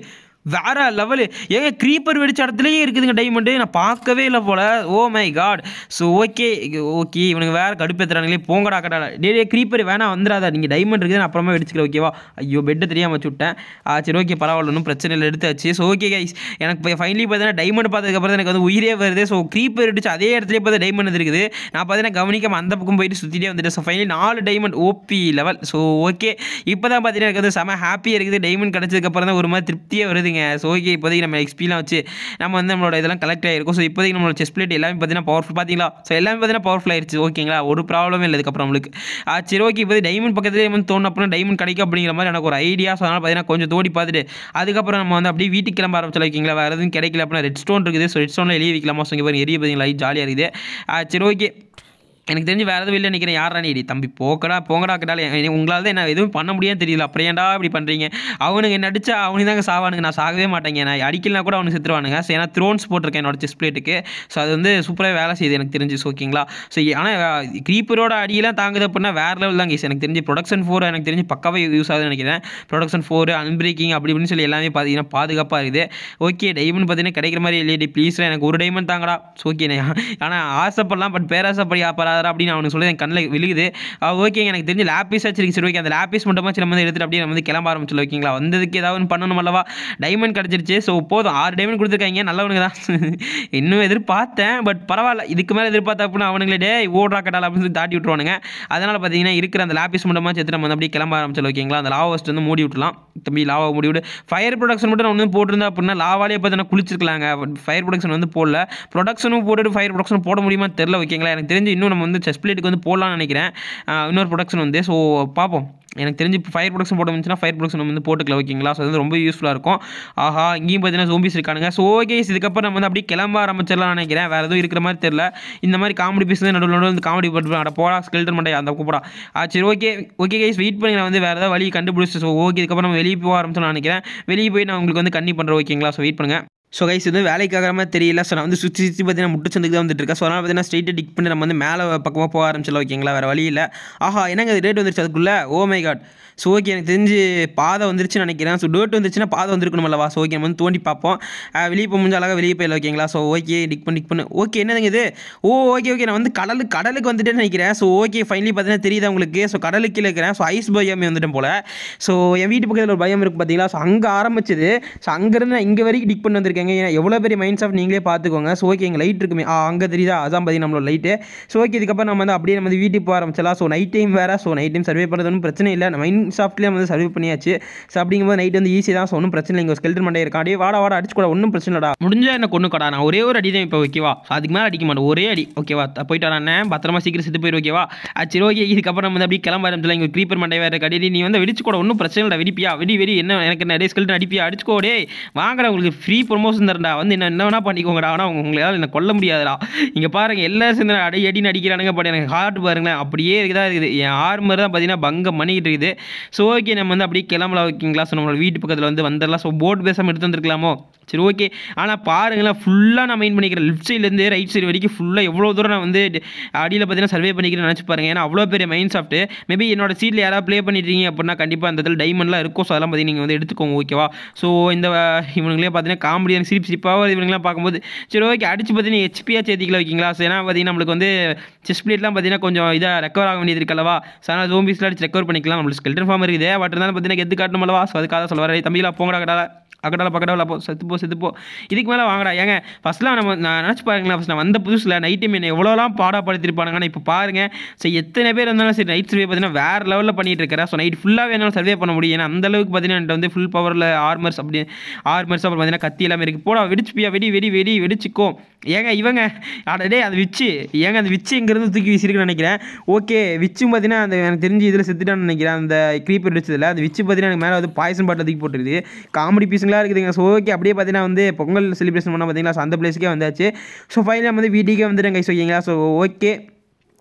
வேற லெவலு ஏங்க க்ரீப்பர் வெடிச்ச இடத்துலயே இருக்குதுங்க டைமண்டு நான் பார்க்கவே இல்லை போல oh my God so okay okay இவனுக்கு வேற கடுப்பேற்றுறாங்களே போங்கடா கடா டே டே க்ரீப்பர் வேணா வந்துடாதா நீங்கள் டைமண்ட் இருக்குது நான் அப்புறமா வெடிச்சுக்கிறேன் ஓகேவா ஐயோ பெட்டு தெரியாம வச்சு விட்டேன் ஆ, சரி ஓகே பரவாயில்ல ஒன்றும் பிரச்சனை இல்லை எடுத்தாச்சு ஸோ ஓகே கைஸ் எனக்கு இப்போ ஃபைனலி பார்த்தீங்கன்னா டைமண்ட் பார்த்ததுக்கப்புறம் தான் எனக்கு வந்து உயிரே வருது ஸோ க்ரீப்பர் வெடிச்சு அதே இடத்துல பார்த்தா டைமண்ட் இருக்குது நான் பார்த்தீங்கன்னா கவனிக்காம அந்த பக்கம் போயிட்டு சுற்றிட்டே வந்துட்டு ஸோ ஃபைனலி நாலு diamond OP level so okay இப்போ தான் பார்த்தீங்கன்னா எனக்கு வந்து செம ஹாப்பியாக இருக்குது டைமண்ட் கிடச்சதுக்கப்புறம் தான் ஒரு மாதிரி திருப்தியாக வருதுங்க ஸோ ஓகே இப்போதைக்கு நம்ம எக்ஸ்பீலாம் வச்சு நம்ம வந்து நம்மளோட இதெல்லாம் கலெக்ட் ஆகிருக்கும் ஸோ இப்போதைக்கு நம்மளோட செஸ் பிளேட் எல்லாமே பார்த்தீங்கன்னா பவர்ஃபுல் பார்த்தீங்களா ஸோ எல்லாமே பார்த்தீங்கன்னா பவர்ஃபுல் ஆயிருச்சு ஓகேங்களா ஒரு ப்ராப்ளமே இல்லை இதுக்கப்புறம் நம்மளுக்கு ஆ, சரி ஓகே இப்போ டைமண்ட் பக்கத்துலேயே வந்து தோணும் அப்புறம் டைமண்ட் கிடைக்கும் அப்படிங்கிற மாதிரி எனக்கு ஒரு ஐடியா ஸோ அதனால் பார்த்தீங்கன்னா கொஞ்சம் தோடி பார்த்துட்டு அதுக்கப்புறம் நம்ம வந்து அப்படியே வீட்டுக்கு கிளம்ப ஆரம்பிச்சலாம் ஓகேங்களா வேறு எதுவும் கிடைக்கல அப்படின்னா ரெட் ஸ்டோன் இருக்குது ஸோ ரெட் ஸ்டோனில் எளிய வைக்கலாமா ஸோ இங்கே பாருங்க எரிய பார்த்தீங்களா ஜாலியாக இருக்குது ஆ, சரி ஓகே எனக்கு தெரிஞ்சு வேறு எதுவும் இல்லை நினைக்கிறேன் யாரா நீ தம்பி போக்கடா போங்கடா கட்டால உங்களால் தான் என்ன எதுவும் பண்ண முடியாது தெரியல அப்புறம் ஏன்டா இப்படி பண்ணுறீங்க அவனுங்க என்ன அடிச்சா அவனுக்கு தாங்க சாவானுங்க நான் சாகவே மாட்டேங்க நான் அடிக்கலாம் கூட அவனுக்கு செத்துருவானுங்க ஸோ ஏன்னா த்ரோன்ஸ் போட்டிருக்கேன் என்னோட செஸ் பிளேட்டுக்கு ஸோ அது வந்து சூப்பராக வேலை செய்யுது எனக்கு தெரிஞ்சு ஸோ ஓகேங்களா ஸோ ஆனால் க்ரீப்பரோட அடியெல்லாம் தாங்குது அப்படின்னா வேறு லெவல் தான் கேஸ் எனக்கு தெரிஞ்சு ப்ரொடக்ஷன் ஃபோர் எனக்கு தெரிஞ்சு பக்காவே யூஸ் ஆகுதுன்னு நினைக்கிறேன் ப்ரொடக்ஷன் ஃபோர் அன்பிரேக்கிங் அப்படி இப்படின்னு சொல்லி எல்லாமே பார்த்தீங்கன்னா பாதுகாப்பாக இருக்குது ஓகே டைமண்ட் பார்த்தீங்கன்னா கிடைக்கிற மாதிரி இல்லையே ப்ளீஸ் எனக்கு ஒரு டைமண்ட் தாங்கடா ஓகே ஆனால் ஆசைப்படலாம் பட் பேராசைப்படி ஆப்பறாதா அப்படின்னு அவனுக்கு சொல்லி என் கண்ணில் விழுகுது ஓகேங்க எனக்கு தெரிஞ்சு லேப்பிஸ் வச்சிருக்கு சரி ஓகே அந்த லேப்பிஸ் மட்டும் நம்ம வந்து எடுத்துட்டு அப்படியே நம்ம வந்து கிளம்ப ஆரம்பிச்சல ஓகேங்களா வந்ததுக்கு ஏதாவது ஒன்று பண்ணணும் அல்லவா டைமண்ட் கிடச்சிருச்சு ஸோ போதும் ஆறு டைமண்ட் கொடுத்துருக்காங்க நல்லவனுங்க தான் இன்னும் எதிர்பார்த்தேன் பட் பரவாயில்ல இதுக்கு மேலே எதிர்பார்த்தா அப்படின்னா அவனுங்களே டே ஓடுறா கட்டால் அப்படின்னு சொல்லி தாட்டி விட்ருவானுங்க அதனால் பார்த்தீங்கன்னா இருக்கிற அந்த லேப்பிஸ் மட்டுமா சேர்த்து நம்ம வந்து அப்படியே கிளம்ப ஆரம்பிச்சல ஓகேங்களா அந்த லாவா ஃபஸ்ட் வந்து மூடி விட்டுலாம் தம்பி லாவா மூடி விடு ஃபயர் ப்ரொடக்ஷன் மட்டும் நான் ஒன்று போட்டிருந்தா அப்படின்னா லாவாலே பார்த்தீங்கன்னா குளிச்சிருக்கலாங்க பட் ஃபயர் ப்ரொடக்ஷன் வந்து போடல ப்ரொடக்ஷனும் போட்டுட்டு ஃபயர் ப்ரொடக்ஷன் போட முடியுமா தெரில ஓகேங்களா எனக்கு தெரிஞ்சு இன்னும் நம்ம வந்து செஸ் பிளேட்டுக்கு வந்து போடலாம்னு நினைக்கிறேன் ஆஹ் இன்னொரு ப்ரொடக்ஷன் வந்து ஸோ பார்ப்போம் எனக்கு தெரிஞ்சு இப்போ ஃபயர் ப்ரொடக்ஷன் போட முடிஞ்சுன்னா ஃபயர் ப்ரொடக்ஷன் வந்து போட்டுக்கலாம் ஓகேங்களா ஸோ அது வந்து ரொம்ப யூஸ்ஃபுல்லாக இருக்கும் ஆஹா இங்கேயும் பார்த்தீங்கன்னா ஜோம்பிஸ் இருக்கானுங்க ஸோ ஓகே இதுக்கப்புறம் நம்ம வந்து அப்படியே கிளம்ப ஆரம்பிச்சிடலாம் நினைக்கிறேன் வேறு எதுவும் இருக்கிற மாதிரி தெரில இந்த மாதிரி காமெடி பீஸ் நடுவில் நடுவில் வந்து காமெடி போட்டு அட போடா ஸ்கெல்டன் மண்டை அந்த கூப்பிடா ஆ சரி ஓகே ஓகே கைஸ் வெயிட் பண்ணி நான் வந்து வேறு ஏதாவது வழி கண்டுபிடிச்சி ஸோ ஓகே இதுக்கப்புறம் நம்ம வெளியே போக ஆரம்பிச்சோம்னு நினைக்கிறேன் வெளியே போய் நான் உங்களுக்கு வந்து கண்ணி பண்ணுறேன் ஓகேங்களா ஸோ வெயிட் பண்ணுங்கள் ஸோ கைஸ் இது வேலைக்காகிற மாதிரி தெரியல ஸோ நான் வந்து சுற்றி சுற்றி பார்த்தீங்கன்னா முட்டு சந்துக்கு தான் வந்துட்டு இருக்கேன் ஸோ அதனால் பார்த்தீங்கன்னா ஸ்ட்ரைட்டாக டிக் பண்ணி நம்ம வந்து மேலே பக்கமாக போக ஆரம்பிச்சிடலாம் ஓகேங்களா வேறு வழி இல்லை ஆஹா என்னங்க இது ரேட் வந்துருச்சு அதுக்குள்ளே oh my God so okay எனக்கு தெரிஞ்சு பாதை வந்துருச்சுன்னு நினைக்கிறேன் ஸோ டேட் வந்துருச்சுன்னா பாதை வந்திருக்கணும் அல்லவா ஸோ ஓகே நம்ம வந்து தோண்டி பார்ப்போம் அஹ் வெளியே போக முடிஞ்ச அழகாக வெளியே போயிடல ஓகேங்களா ஸோ ஓகே டிக் பண்ணி டிக் பண்ணு ஓகே என்னதுங்க இது ஓ ஓகே ஓகே நான் வந்து கடலுக்கு கடலுக்கு வந்துட்டேன்னு நினைக்கிறேன் ஸோ ஓகே ஃபைனலி பார்த்தீங்கன்னா தெரியுது உங்களுக்கு ஸோ கடலுக்கு கீழே இருக்கிறேன் ஸோ ஐஸ் பயம் வந்துட்டேன் போல் ஸோ என் வீட்டு பக்கத்தில் ஒரு பயம் இருக்குது பார்த்தீங்களா ஸோ அங்கே ஆரம்பிச்சது ஸோ அங்கேருந்து நான் இங்கே வரைக்கும் டிக் பண்ணி வந்திருக்கேங்க ஏன்னா எவ்வளோ பெரிய மைண்ட்ஸ் ஆஃப் நீங்களே பார்த்துக்கோங்க ஸோ ஓகே எங்கள் லைட் இருக்குமே ஆ அங்கே தெரியுதா அதான் பார்த்தீங்கன்னா நம்மளோட லைட்டு ஸோ ஓகே இதுக்கப்புறம் நம்ம வந்து அப்படியே நம்ம வந்து வீட்டுக்கு போக ஆரம்பிச்சலாம் ஸோ நைட் டைம் வேறு ஸோ நைட் டைம் சர்வே பண்ணுறது ஒன்றும் பிரச்சனை இல்லை மைண்ட் சாஃப்ட்லேயே வந்து சர்வே பண்ணியாச்சு ஸோ அப்படிங்கும்போது நைட் வந்து ஈஸி தான் ஸோ ஒன்றும் பிரச்சனை இல்லை இங்கே ஸ்கெல்டன் மண்டே இருக்கா அப்படியே வாடா வாடா அடிச்சு கூட ஒன்றும் பிரச்சனை இல்லடா முடிஞ்சா என்ன கொண்டு கடா நான் ஒரே ஒரு அடி தான் இப்போ ஓகேவா ஸோ அதுக்கு மேலே அடிக்க மாட்டேன் ஒரே அடி ஓகேவா த- போயிட்டு வரானே பத்திரமா சீக்கிரம் செத்து போயிரு ஓகேவா ஆ, சரி ஓகே இதுக்கப்புறம் நம்ம வந்து அப்படியே கிளம்ப ஆரம்பிச்சலாம் இங்கே க்ரீப்பர் மண்டை வேறு கடி நீ வந்து வெடிச்சு கூட ஒன்றும் பிரச்சனை இல்லை வெடிப்பியா வெடி வெடி என்ன எனக்கு நிறைய ஸ்கெல்டன் அடிப்பியா அடிச்சுக்கோ டேய் வாங்கடா உங்களுக்கு ஃப்ரீ ப்ரொமோஷன் தரண்டா வந்து என்ன என்ன வேணா பண்ணிக்கோங்கடா ஆனால் உங்களால் என்ன கொல்ல முடியாதுடா இங்கே பாருங்க எல்லாரும் சேர்ந்து அடி அடின்னு அடிக்கிறானுங்க பட் எனக்கு ஹார்ட் பாருங்களேன் அப்படியே இருக்குதா இருக்குது என் ஆர்மர் தான் பார்த்தீங்கன்னா பங்கம் பண்ணிக்கிட்டு இருக்குது ஸோ ஓகே நம்ம வந்து அப்படியே கிளம்பலாம் ஓகேங்களா ஸோ நம்மளோட வீட்டு பக்கத்தில் வந்து வந்துடலாம் ஸோ போட் பேசாமல் எடுத்து வந்திருக்கலாமோ சரி ஓகே ஆனால் பாருங்களேன் ஃபுல்லாக நான் மெயின் பண்ணிக்கிறேன் லெஃப்ட் சைட்லேருந்து ரைட் சைடு வரைக்கும் ஃபுல்லாக எவ்வளோ தூரம் நான் வந்து அடியில் பார்த்தீங்கன்னா சர்வே பண்ணிக்கிறேன்னு நினச்சி பாருங்க ஏன்னா அவ்வளோ பெரிய மைண்ட் சாஃப்ட்டு மேபி என்னோட சீட்டில் யாராவது ப்ளே பண்ணிட்டீங்க அப்படின்னா கண்டிப்பாக அந்த இடத்துல டைமண்ட்லாம் இருக்கும் ஸோ அதெல்லாம் பார்த்தீங்கன்னா நீங்கள் வந்து எடுத்துக்கோங்க ஓகேவா ஸோ இந்த அஹ், இவனுங்களே பார்த்தீங்கன்னா காமெடியான சிரிப்பு சிரிப்பாக இவனுங்களாம் பார்க்கும்போது சரி ஓகே அடிச்சு பார்த்தீங்கன்னா ஹெச்பியாக சேர்த்திக்கலாம் ஓகேங்களா ஸோ ஏன்னா பார்த்தீங்கன்னா நம்மளுக்கு வந்து செஸ் பிளேட்லாம் பார்த்தீங்கன்னா கொஞ்சம் இதாக ரெக்கவர் ஆக வேண்டியது இருக்கல்லவா ஸோ அதனால் ஜோம்பிஸ்லாம் அடிச்சு ரெக்கவர் பண்ணிக்கலாம் நம்மளுக்கு ஸ்கெல்டன் ஃபார்ம் இருக்குது பட் இருந்தாலும் பார்த்தீங்கன்னா எது காட்டணும் அல்லவா ஸோ அதுக்காக சொல்ல வரேன் தம்பிலாம் போங்கடா கடா அக்கடால பக்கடால போ செத்து போ செத்து போ இதுக்கு மேலே வாங்கடா ஏங்க ஃபஸ்ட்லாம் நம்ம நான் நினச்சி பாருங்களேன் ஃபஸ்ட் நான் வந்த புதுசில் நைட் டைம் என்ன எவ்வளோலாம் பாடப்படுத்திருப்பானுங்க ஆனால் இப்போ பாருங்க ஸோ எத்தனை பேர் இருந்தாலும் சரி நைட் சர்வே பார்த்தீங்கன்னா வேறு லெவலில் பண்ணிட்டு இருக்கிறேன் ஸோ நைட் ஃபுல்லாகவே என்னால் சர்வே பண்ண முடியும் ஏன்னா அந்த அளவுக்கு பார்த்தீங்கன்னா என்கிட்ட வந்து ஃபுல் பவரில் ஆர்மர்ஸ் அப்படி ஆர்மர்ஸ் அப்புறம் பார்த்தீங்கன்னா கத்தி எல்லாமே இருக்குது போடா வெடிச்சுப்பியா வெடி வெடி வெடி வெடிச்சுக்கோ ஏங்க இவங்க அடடே அது விச்சு ஏங்க அந்த விச்சு இங்கேருந்து தூக்கி வீசிருக்குன்னு நினைக்கிறேன் ஓகே விச்சும் பார்த்தீங்கன்னா அந்த எனக்கு தெரிஞ்சு இதில் செத்துட்டான்னு நினைக்கிறேன் அந்த க்ரீப்பர் வெடிச்சதில் அந்த விச்சு பார்த்தீங்கன்னா எனக்கு மேலே வந்து பாய்சன் பாட்டில் தூக்கி போட்டுருது காமெடி பீஸுங்களாக இருக்குதுங்க ஸோ ஓகே அப்படியே பார்த்தீங்கன்னா வந்து பொங்கல் செலிப்ரேஷன் பண்ணால் பார்த்தீங்களா ஸோ அந்த பிளேஸுக்கே வந்தாச்சு ஸோ ஃபைனலாக வந்து வீட்டுக்கே வந்துடுங்க ஸோ ஓகேங்களா ஸோ ஓகே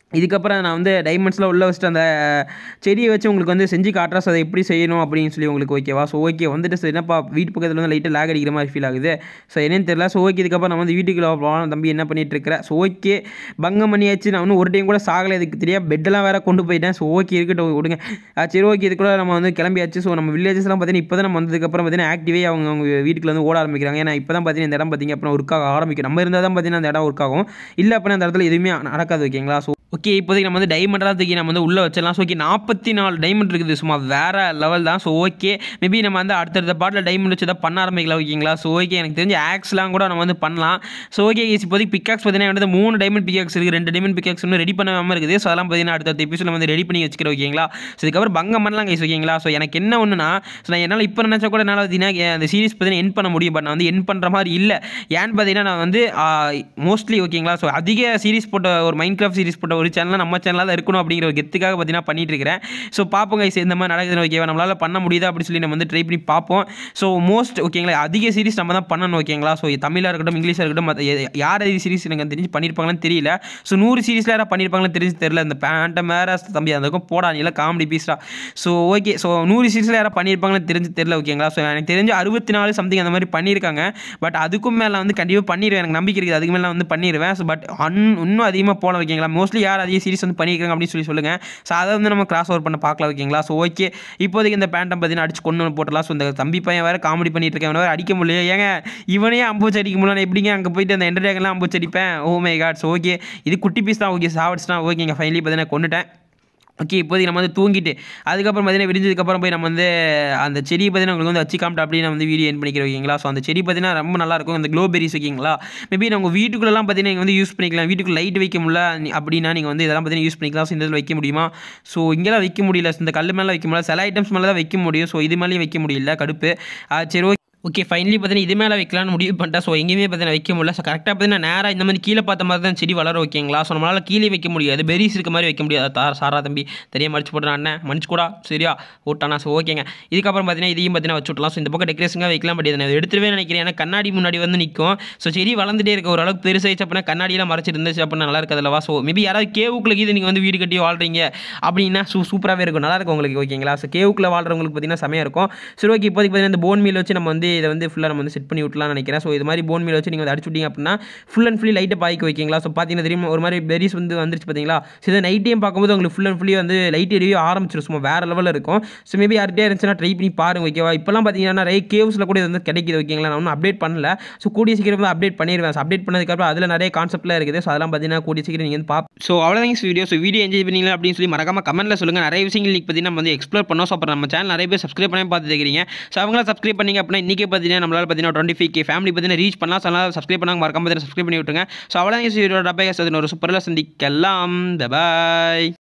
இதுக்கப்புறம் நான் வந்து டைமண்ட்ஸ்லாம் உள்ளே வச்சுட்டு அந்த செடியை வச்சு உங்களுக்கு வந்து செஞ்சு காட்டுறேன் ஸோ அதை எப்படி செய்யணும் அப்படின்னு சொல்லி உங்களுக்கு ஓகேவா ஸோ ஓகே வந்துட்டு சரி என்னப்பா வீட்டு பக்கத்தில் வந்து லைட்டாக லேக் அடிக்கிற மாதிரி ஃபீல் ஆகுது ஸோ என்னன்னு தெரியல ஸோ ஓகே இதுக்கப்புறம் நான் வந்து வீட்டுக்குள்ள போகலாம் தம்பி என்ன பண்ணிட்டு இருக்கிறேன் ஸோ ஓகே பங்கம் பண்ணியாச்சு நான் இன்னும் ஒரு டைம் கூட சாகலை இதுக்கு தெரியா பெட்டெல்லாம் வேற கொண்டு போயிட்டேன் ஸோ ஓகே இருக்கட்டும் விடுங்க ஆ, சரி ஓகே இது கூட நம்ம வந்து கிளம்பியாச்சு ஸோ நம்ம வில்லேஜஸ்லாம் பார்த்தீங்கன்னா இப்போ தான் நம்ம வந்ததுக்கப்புறம் பார்த்தீங்கன்னா ஆக்டிவே அவங்க அவங்க வீட்டுக்குள்ள வந்து ஓட ஆரம்பிக்கிறாங்க ஏன்னா இப்போ தான் பார்த்தீங்கன்னா இந்த இடம் பார்த்தீங்க அப்புறம் ஒர்க் ஆக ஆரம்பிக்கும் நம்ம இருந்தால் தான் பார்த்தீங்கன்னா அந்த இடம் ஒர்க் ஆகும் இல்லை அப்படின்னா அந்த இடத்துல எதுவுமே நடக்காது ஓகேங்களா ஸோ ஓகே இப்போதைக்கு நம்ம வந்து டைமண்டெல்லாம் தூக்கி நம்ம வந்து உள்ளே வச்சிடலாம் ஸோ ஓகே நாற்பத்தி நாலு டைமண்ட் இருக்குது சும்மா வேறு லெவல் தான் ஸோ ஓகே மேபி நம்ம வந்து அடுத்தடுத்த பாட்டில் டைமண்ட் வச்சு தான் பண்ண ஆரம்பிக்கலாம் ஓகேங்களா ஸோ ஓகே எனக்கு தெரிஞ்ச ஆக்ஸ்லாம் கூட நம்ம வந்து பண்ணலாம் ஸோ ஓகே இப்போதைக்கு பிக்காக்ஸ் பார்த்தீங்கன்னா வந்து மூணு டைமண்ட் பிக்காக்ஸ் இருக்குது ரெண்டு டைமண்ட் பிக்காக்ஸ் இன்னும் ரெடி பண்ணாமல் இருக்குது ஸோ அதெல்லாம் பார்த்தீங்கன்னா அடுத்த எபிசோட வந்து ரெடி பண்ணி வச்சுக்கிறேன் ஓகேங்களா ஸோ இதுக்கப்புறம் பங்கம் பண்ணலாம் கைஸ் ஓகேங்களா ஸோ எனக்கு என்ன ஒன்றுனா ஸோ நான் என்னால் இப்போ நினச்சா கூட என்னால் பார்த்தீங்கன்னா அந்த சீரிஸ் பார்த்தீங்கன்னா என் பண்ண முடியும் பட் நான் வந்து என் பண்ணுற மாதிரி இல்லை ஏன்னு பார்த்தீங்கன்னா நான் வந்து மோஸ்ட்லி ஓகேங்களா ஸோ அதிக சீரிஸ் போட்ட ஒரு மைண்ட் கிராஃப்ட் சீரிஸ் போட்ட ஒரு சேனல் நம்ம சேனலாக தான் இருக்கணும் அப்படிங்கிற ஒரு கெத்துக்காக பார்த்தீங்கன்னா பண்ணிட்டு இருக்கிறேன் ஸோ பார்ப்போம் கைஸ் இந்த மாதிரி நடக்குதுன்னு ஓகேவா நம்மளால் பண்ண முடியுதா அப்படின்னு சொல்லி நம்ம வந்து ட்ரை பண்ணி பார்ப்போம் ஸோ மோஸ்ட் ஓகேங்களா அதிக சீரிஸ் நம்ம தான் பண்ணணும் ஓகேங்களா ஸோ தமிழாக இருக்கட்டும் இங்கிலீஷாக இருக்கட்டும் மத்த எ- யார் அதிக சீரிஸ் எனக்கு தெரிஞ்சு பண்ணியிருப்பாங்கன்னு தெரியல ஸோ நூறு சீரிஸில் யாராவது பண்ணியிருப்பாங்கன்னு தெரிஞ்சு தெரியல இந்த பேண்ட்டை மேரா தம்பி அந்த பக்கம் போடா நீ எல்லாம் காமெடி பீஸ்டா ஸோ ஓகே ஸோ நூறு சீரிஸில் யாராவது பண்ணியிருப்பாங்கன்னு தெரிஞ்சு தெரியல ஓகேங்களா ஸோ எனக்கு தெரிஞ்சு அறுபத்தி நாலு சம்திங் அந்த மாதிரி பண்ணியிருக்காங்க பட் அதுக்கும் மேலே வந்து கண்டிப்பாக பண்ணிடுவேன் எனக்கு நம்பிக்கை இருக்குது அதுக்கு மேலே நான் வந்து பண்ணிடுவேன் ஸோ பட் அன் இன்னும் அதிகமாக போகல ஓகேங்களா மோஸ்ட்லி யார் அதிக சீரிஸ் வந்து பண்ணியிருக்காங்க அப்படின்னு சொல்லி சொல்லுங்கள் ஸோ அதை வந்து நம்ம கிராஸ் ஓவர் பண்ண பார்க்கலாம் ஓகேங்களா ஸோ ஓகே இப்போதைக்கு இந்த பேண்ட்டை பார்த்தீங்கன்னா அடிச்சு கொண்டு வந்து போட்டலாம் ஸோ இந்த தம்பி பையன் வேறு காமெடி பண்ணிட்டு இருக்கேன் இவனை வேறு அடிக்க முடியல ஏங்க இவனே அம்பூச்சி அடிக்க முடியல நான் எப்படிங்க அங்கே போயிட்டு அந்த என்டர்டேக்கெல்லாம் அம்பூச்சி அடிப்பேன் oh my God so okay இது குட்டி பீஸ் தான் ஓகே சாவடிச்சு தான் ஓகேங்க ஃபைனலி பார்த்தீங்கன்னா கொண்டுட்டேன் ஓகே இப்போதைக்கு நம்ம வந்து தூங்கிட்டு அதுக்கப்புறம் பார்த்தீங்கன்னா விடிஞ்சதுக்கப்புறம் போய் நம்ம வந்து அந்த செடியை பார்த்தீங்கன்னா உங்களுக்கு வந்து வச்சு காமிட்டு அப்படியே நான் வந்து வீடியோ என் பண்ணிக்கிறேன் ஓகேங்களா ஸோ அந்த செடி பார்த்தீங்கன்னா ரொம்ப நல்லா இருக்கும் அந்த க்ளோபெரிஸ் ஓகேங்களா மேபி நம்ம வீட்டுக்குள்ளெல்லாம் பார்த்தீங்கன்னா நீங்கள் வந்து யூஸ் பண்ணிக்கலாம் வீட்டுக்குள்ள லைட் வைக்க முடியல நீ- அப்படின்னா நீங்கள் வந்து இதெல்லாம் பார்த்தீங்கன்னா யூஸ் பண்ணிக்கலாம் ஸோ இந்த இதில் வைக்க முடியுமா ஸோ இங்கெல்லாம் வைக்க முடியல இந்த கல் மேலே வைக்க முடியல சில ஐட்டம்ஸ் மேலே தான் வைக்க முடியும் ஸோ இது மேலேயும் வைக்க முடியல கடுப்பு ஆ, சரி ஓகே ஓகே ஃபைனலி பார்த்தீங்கன்னா இது மேலே வைக்கலாம்னு முடிவு பண்ணிட்டேன் ஸோ எங்கேயுமே பார்த்தீங்கன்னா வைக்க முடியல ஸோ கரெக்டாக பார்த்தீங்கன்னா நேராக இந்த மாதிரி கீழே பார்த்த மாதிரி தான் செடி வளர ஓகேங்களா ஸோ நம்மளால் கீழே வைக்க முடியாது பெரிஸ் இருக்க மாதிரி வைக்க முடியாது தார் சாரா தம்பி தெரிய மடிச்சு போட்டு அண்ணன் மன்னிச்சு கூடா சரியா ஓட்டானா ஸோ ஓகேங்க இதுக்கப்புறம் பார்த்தீங்கன்னா இதையும் பார்த்தீங்கன்னா வச்சு விட்லாம் ஸோ இந்த பக்கம் டெக்கரேஷனாக வைக்கலாம் பட் இதை நான் எடுத்துருவே நினைக்கிறேன் ஏன்னா கண்ணாடி முன்னாடி வந்து நிற்கும் ஸோ செடி வளர்ந்துட்டே இருக்க ஓரளவுக்கு பெருசாகிடுச்சு அப்படின்னா கண்ணாடியெல்லாம் மறைச்சிட்டு இருந்துச்சு அப்படின்னா நல்லா இருக்காதுல்லவா ஸோ மேபி யாராவது கேவுக்குள்ள இது நீங்கள் வந்து வீடு கட்டி வாழ்றீங்க அப்படின்னா சூ சூப்பராகவே இருக்கும் நல்லா இருக்கும் உங்களுக்கு ஓகேங்களா ஸோ கேவுக்குள்ள வாழ்றவங்களுக்கு பார்த்தீங்கன்னா செமையாக இருக்கும் சரி ஓகே இப்போதைக்கு பார்த்தீங்கன்னா இந்த போன் மீல் வச்சு நம்ம வந்து இதை வந்து ஃபுல்லாக நம்ம வந்து செட் பண்ணி விட்டலாம்னு நினைக்கிறேன் ஸோ இது மாதிரி போன் மீல் வச்சு நீங்கள் வந்து அடிச்சு விட்டீங்க அப்படின்னா ஃபுல் அண்ட் ஃபுல்லி லைட்டை பாய்க்க வைக்கிங்களா ஸோ பார்த்தீங்கன்னா தெரியும் ஒரு மாதிரி பெரிஸ் வந்து வந்துருச்சு பார்த்தீங்களா ஸோ இதை நைட் டைம் பார்க்கும்போது உங்களுக்கு ஃபுல் அண்ட் ஃபுல்லி வந்து லைட் எரியவே ஆரம்பிச்சிடும் சும்மா வேறு லெவலில் இருக்கும் ஸோ மேபி யார்கிட்டே இருந்துச்சுன்னா ட்ரை பண்ணி பாருங்க ஓகேவா இப்போலாம் பார்த்தீங்கன்னா நிறைய கேவ்ஸில் கூட இது வந்து கிடைக்குது ஓகேங்களா நான் ஒன்றும் அப்டேட் பண்ணல ஸோ கூடிய சீக்கிரம் வந்து அப்டேட் பண்ணிடுவேன் ஸோ அப்டேட் பண்ணதுக்கப்புறம் அதில் நிறைய கான்செப்ட்லாம் இருக்குது ஸோ அதெல்லாம் பார்த்தீங்கன்னா கூடிய சீக்கிரம் நீங்கள் வந்து பாப் ஸோ அவ்வளோதான் வீடியோ ஸோ வீடியோ என்ஜாய் பண்ணீங்களா அப்படின்னு சொல்லி மறக்காம கமெண்ட்டில் சொல்லுங்கள் நிறைய விஷயங்கள் இன்னைக்கு பார்த்தீங்கன்னா நம்ம வந்து எக்ஸ்ப்ளோர் பண்ணோம் ஸோ அப்புறம் நம்ம சேனல் நிறைய பேர் சப்ஸ்கிரைப் பண்ணி பார்த்துட்டு இருக்கிறீங்க ஸோ அவங்களாம் சப்ஸ்கிரைப் பண்ணிங்க அப்படின்னா இன்றைக்கி பார்த்தீங்கன்னா நம்மளால் பார்த்தீங்கன்னா டுவெண்ட்டி ஃபைவ் கே ஃபேமிலி பார்த்தீங்கன்னா ரீச் பண்ணலாம் ஸோ அதனால் சப்ஸ்கிரைப் பண்ணாங்க மறக்காம பார்த்தீங்கன்னா சப்ஸ்கிரைப் பண்ணி விட்டுருங்க ஸோ அவ்வளோதான் வீடியோ டப்பாக ஒரு சூப்பரில் சந்திக்கலாம் பாய்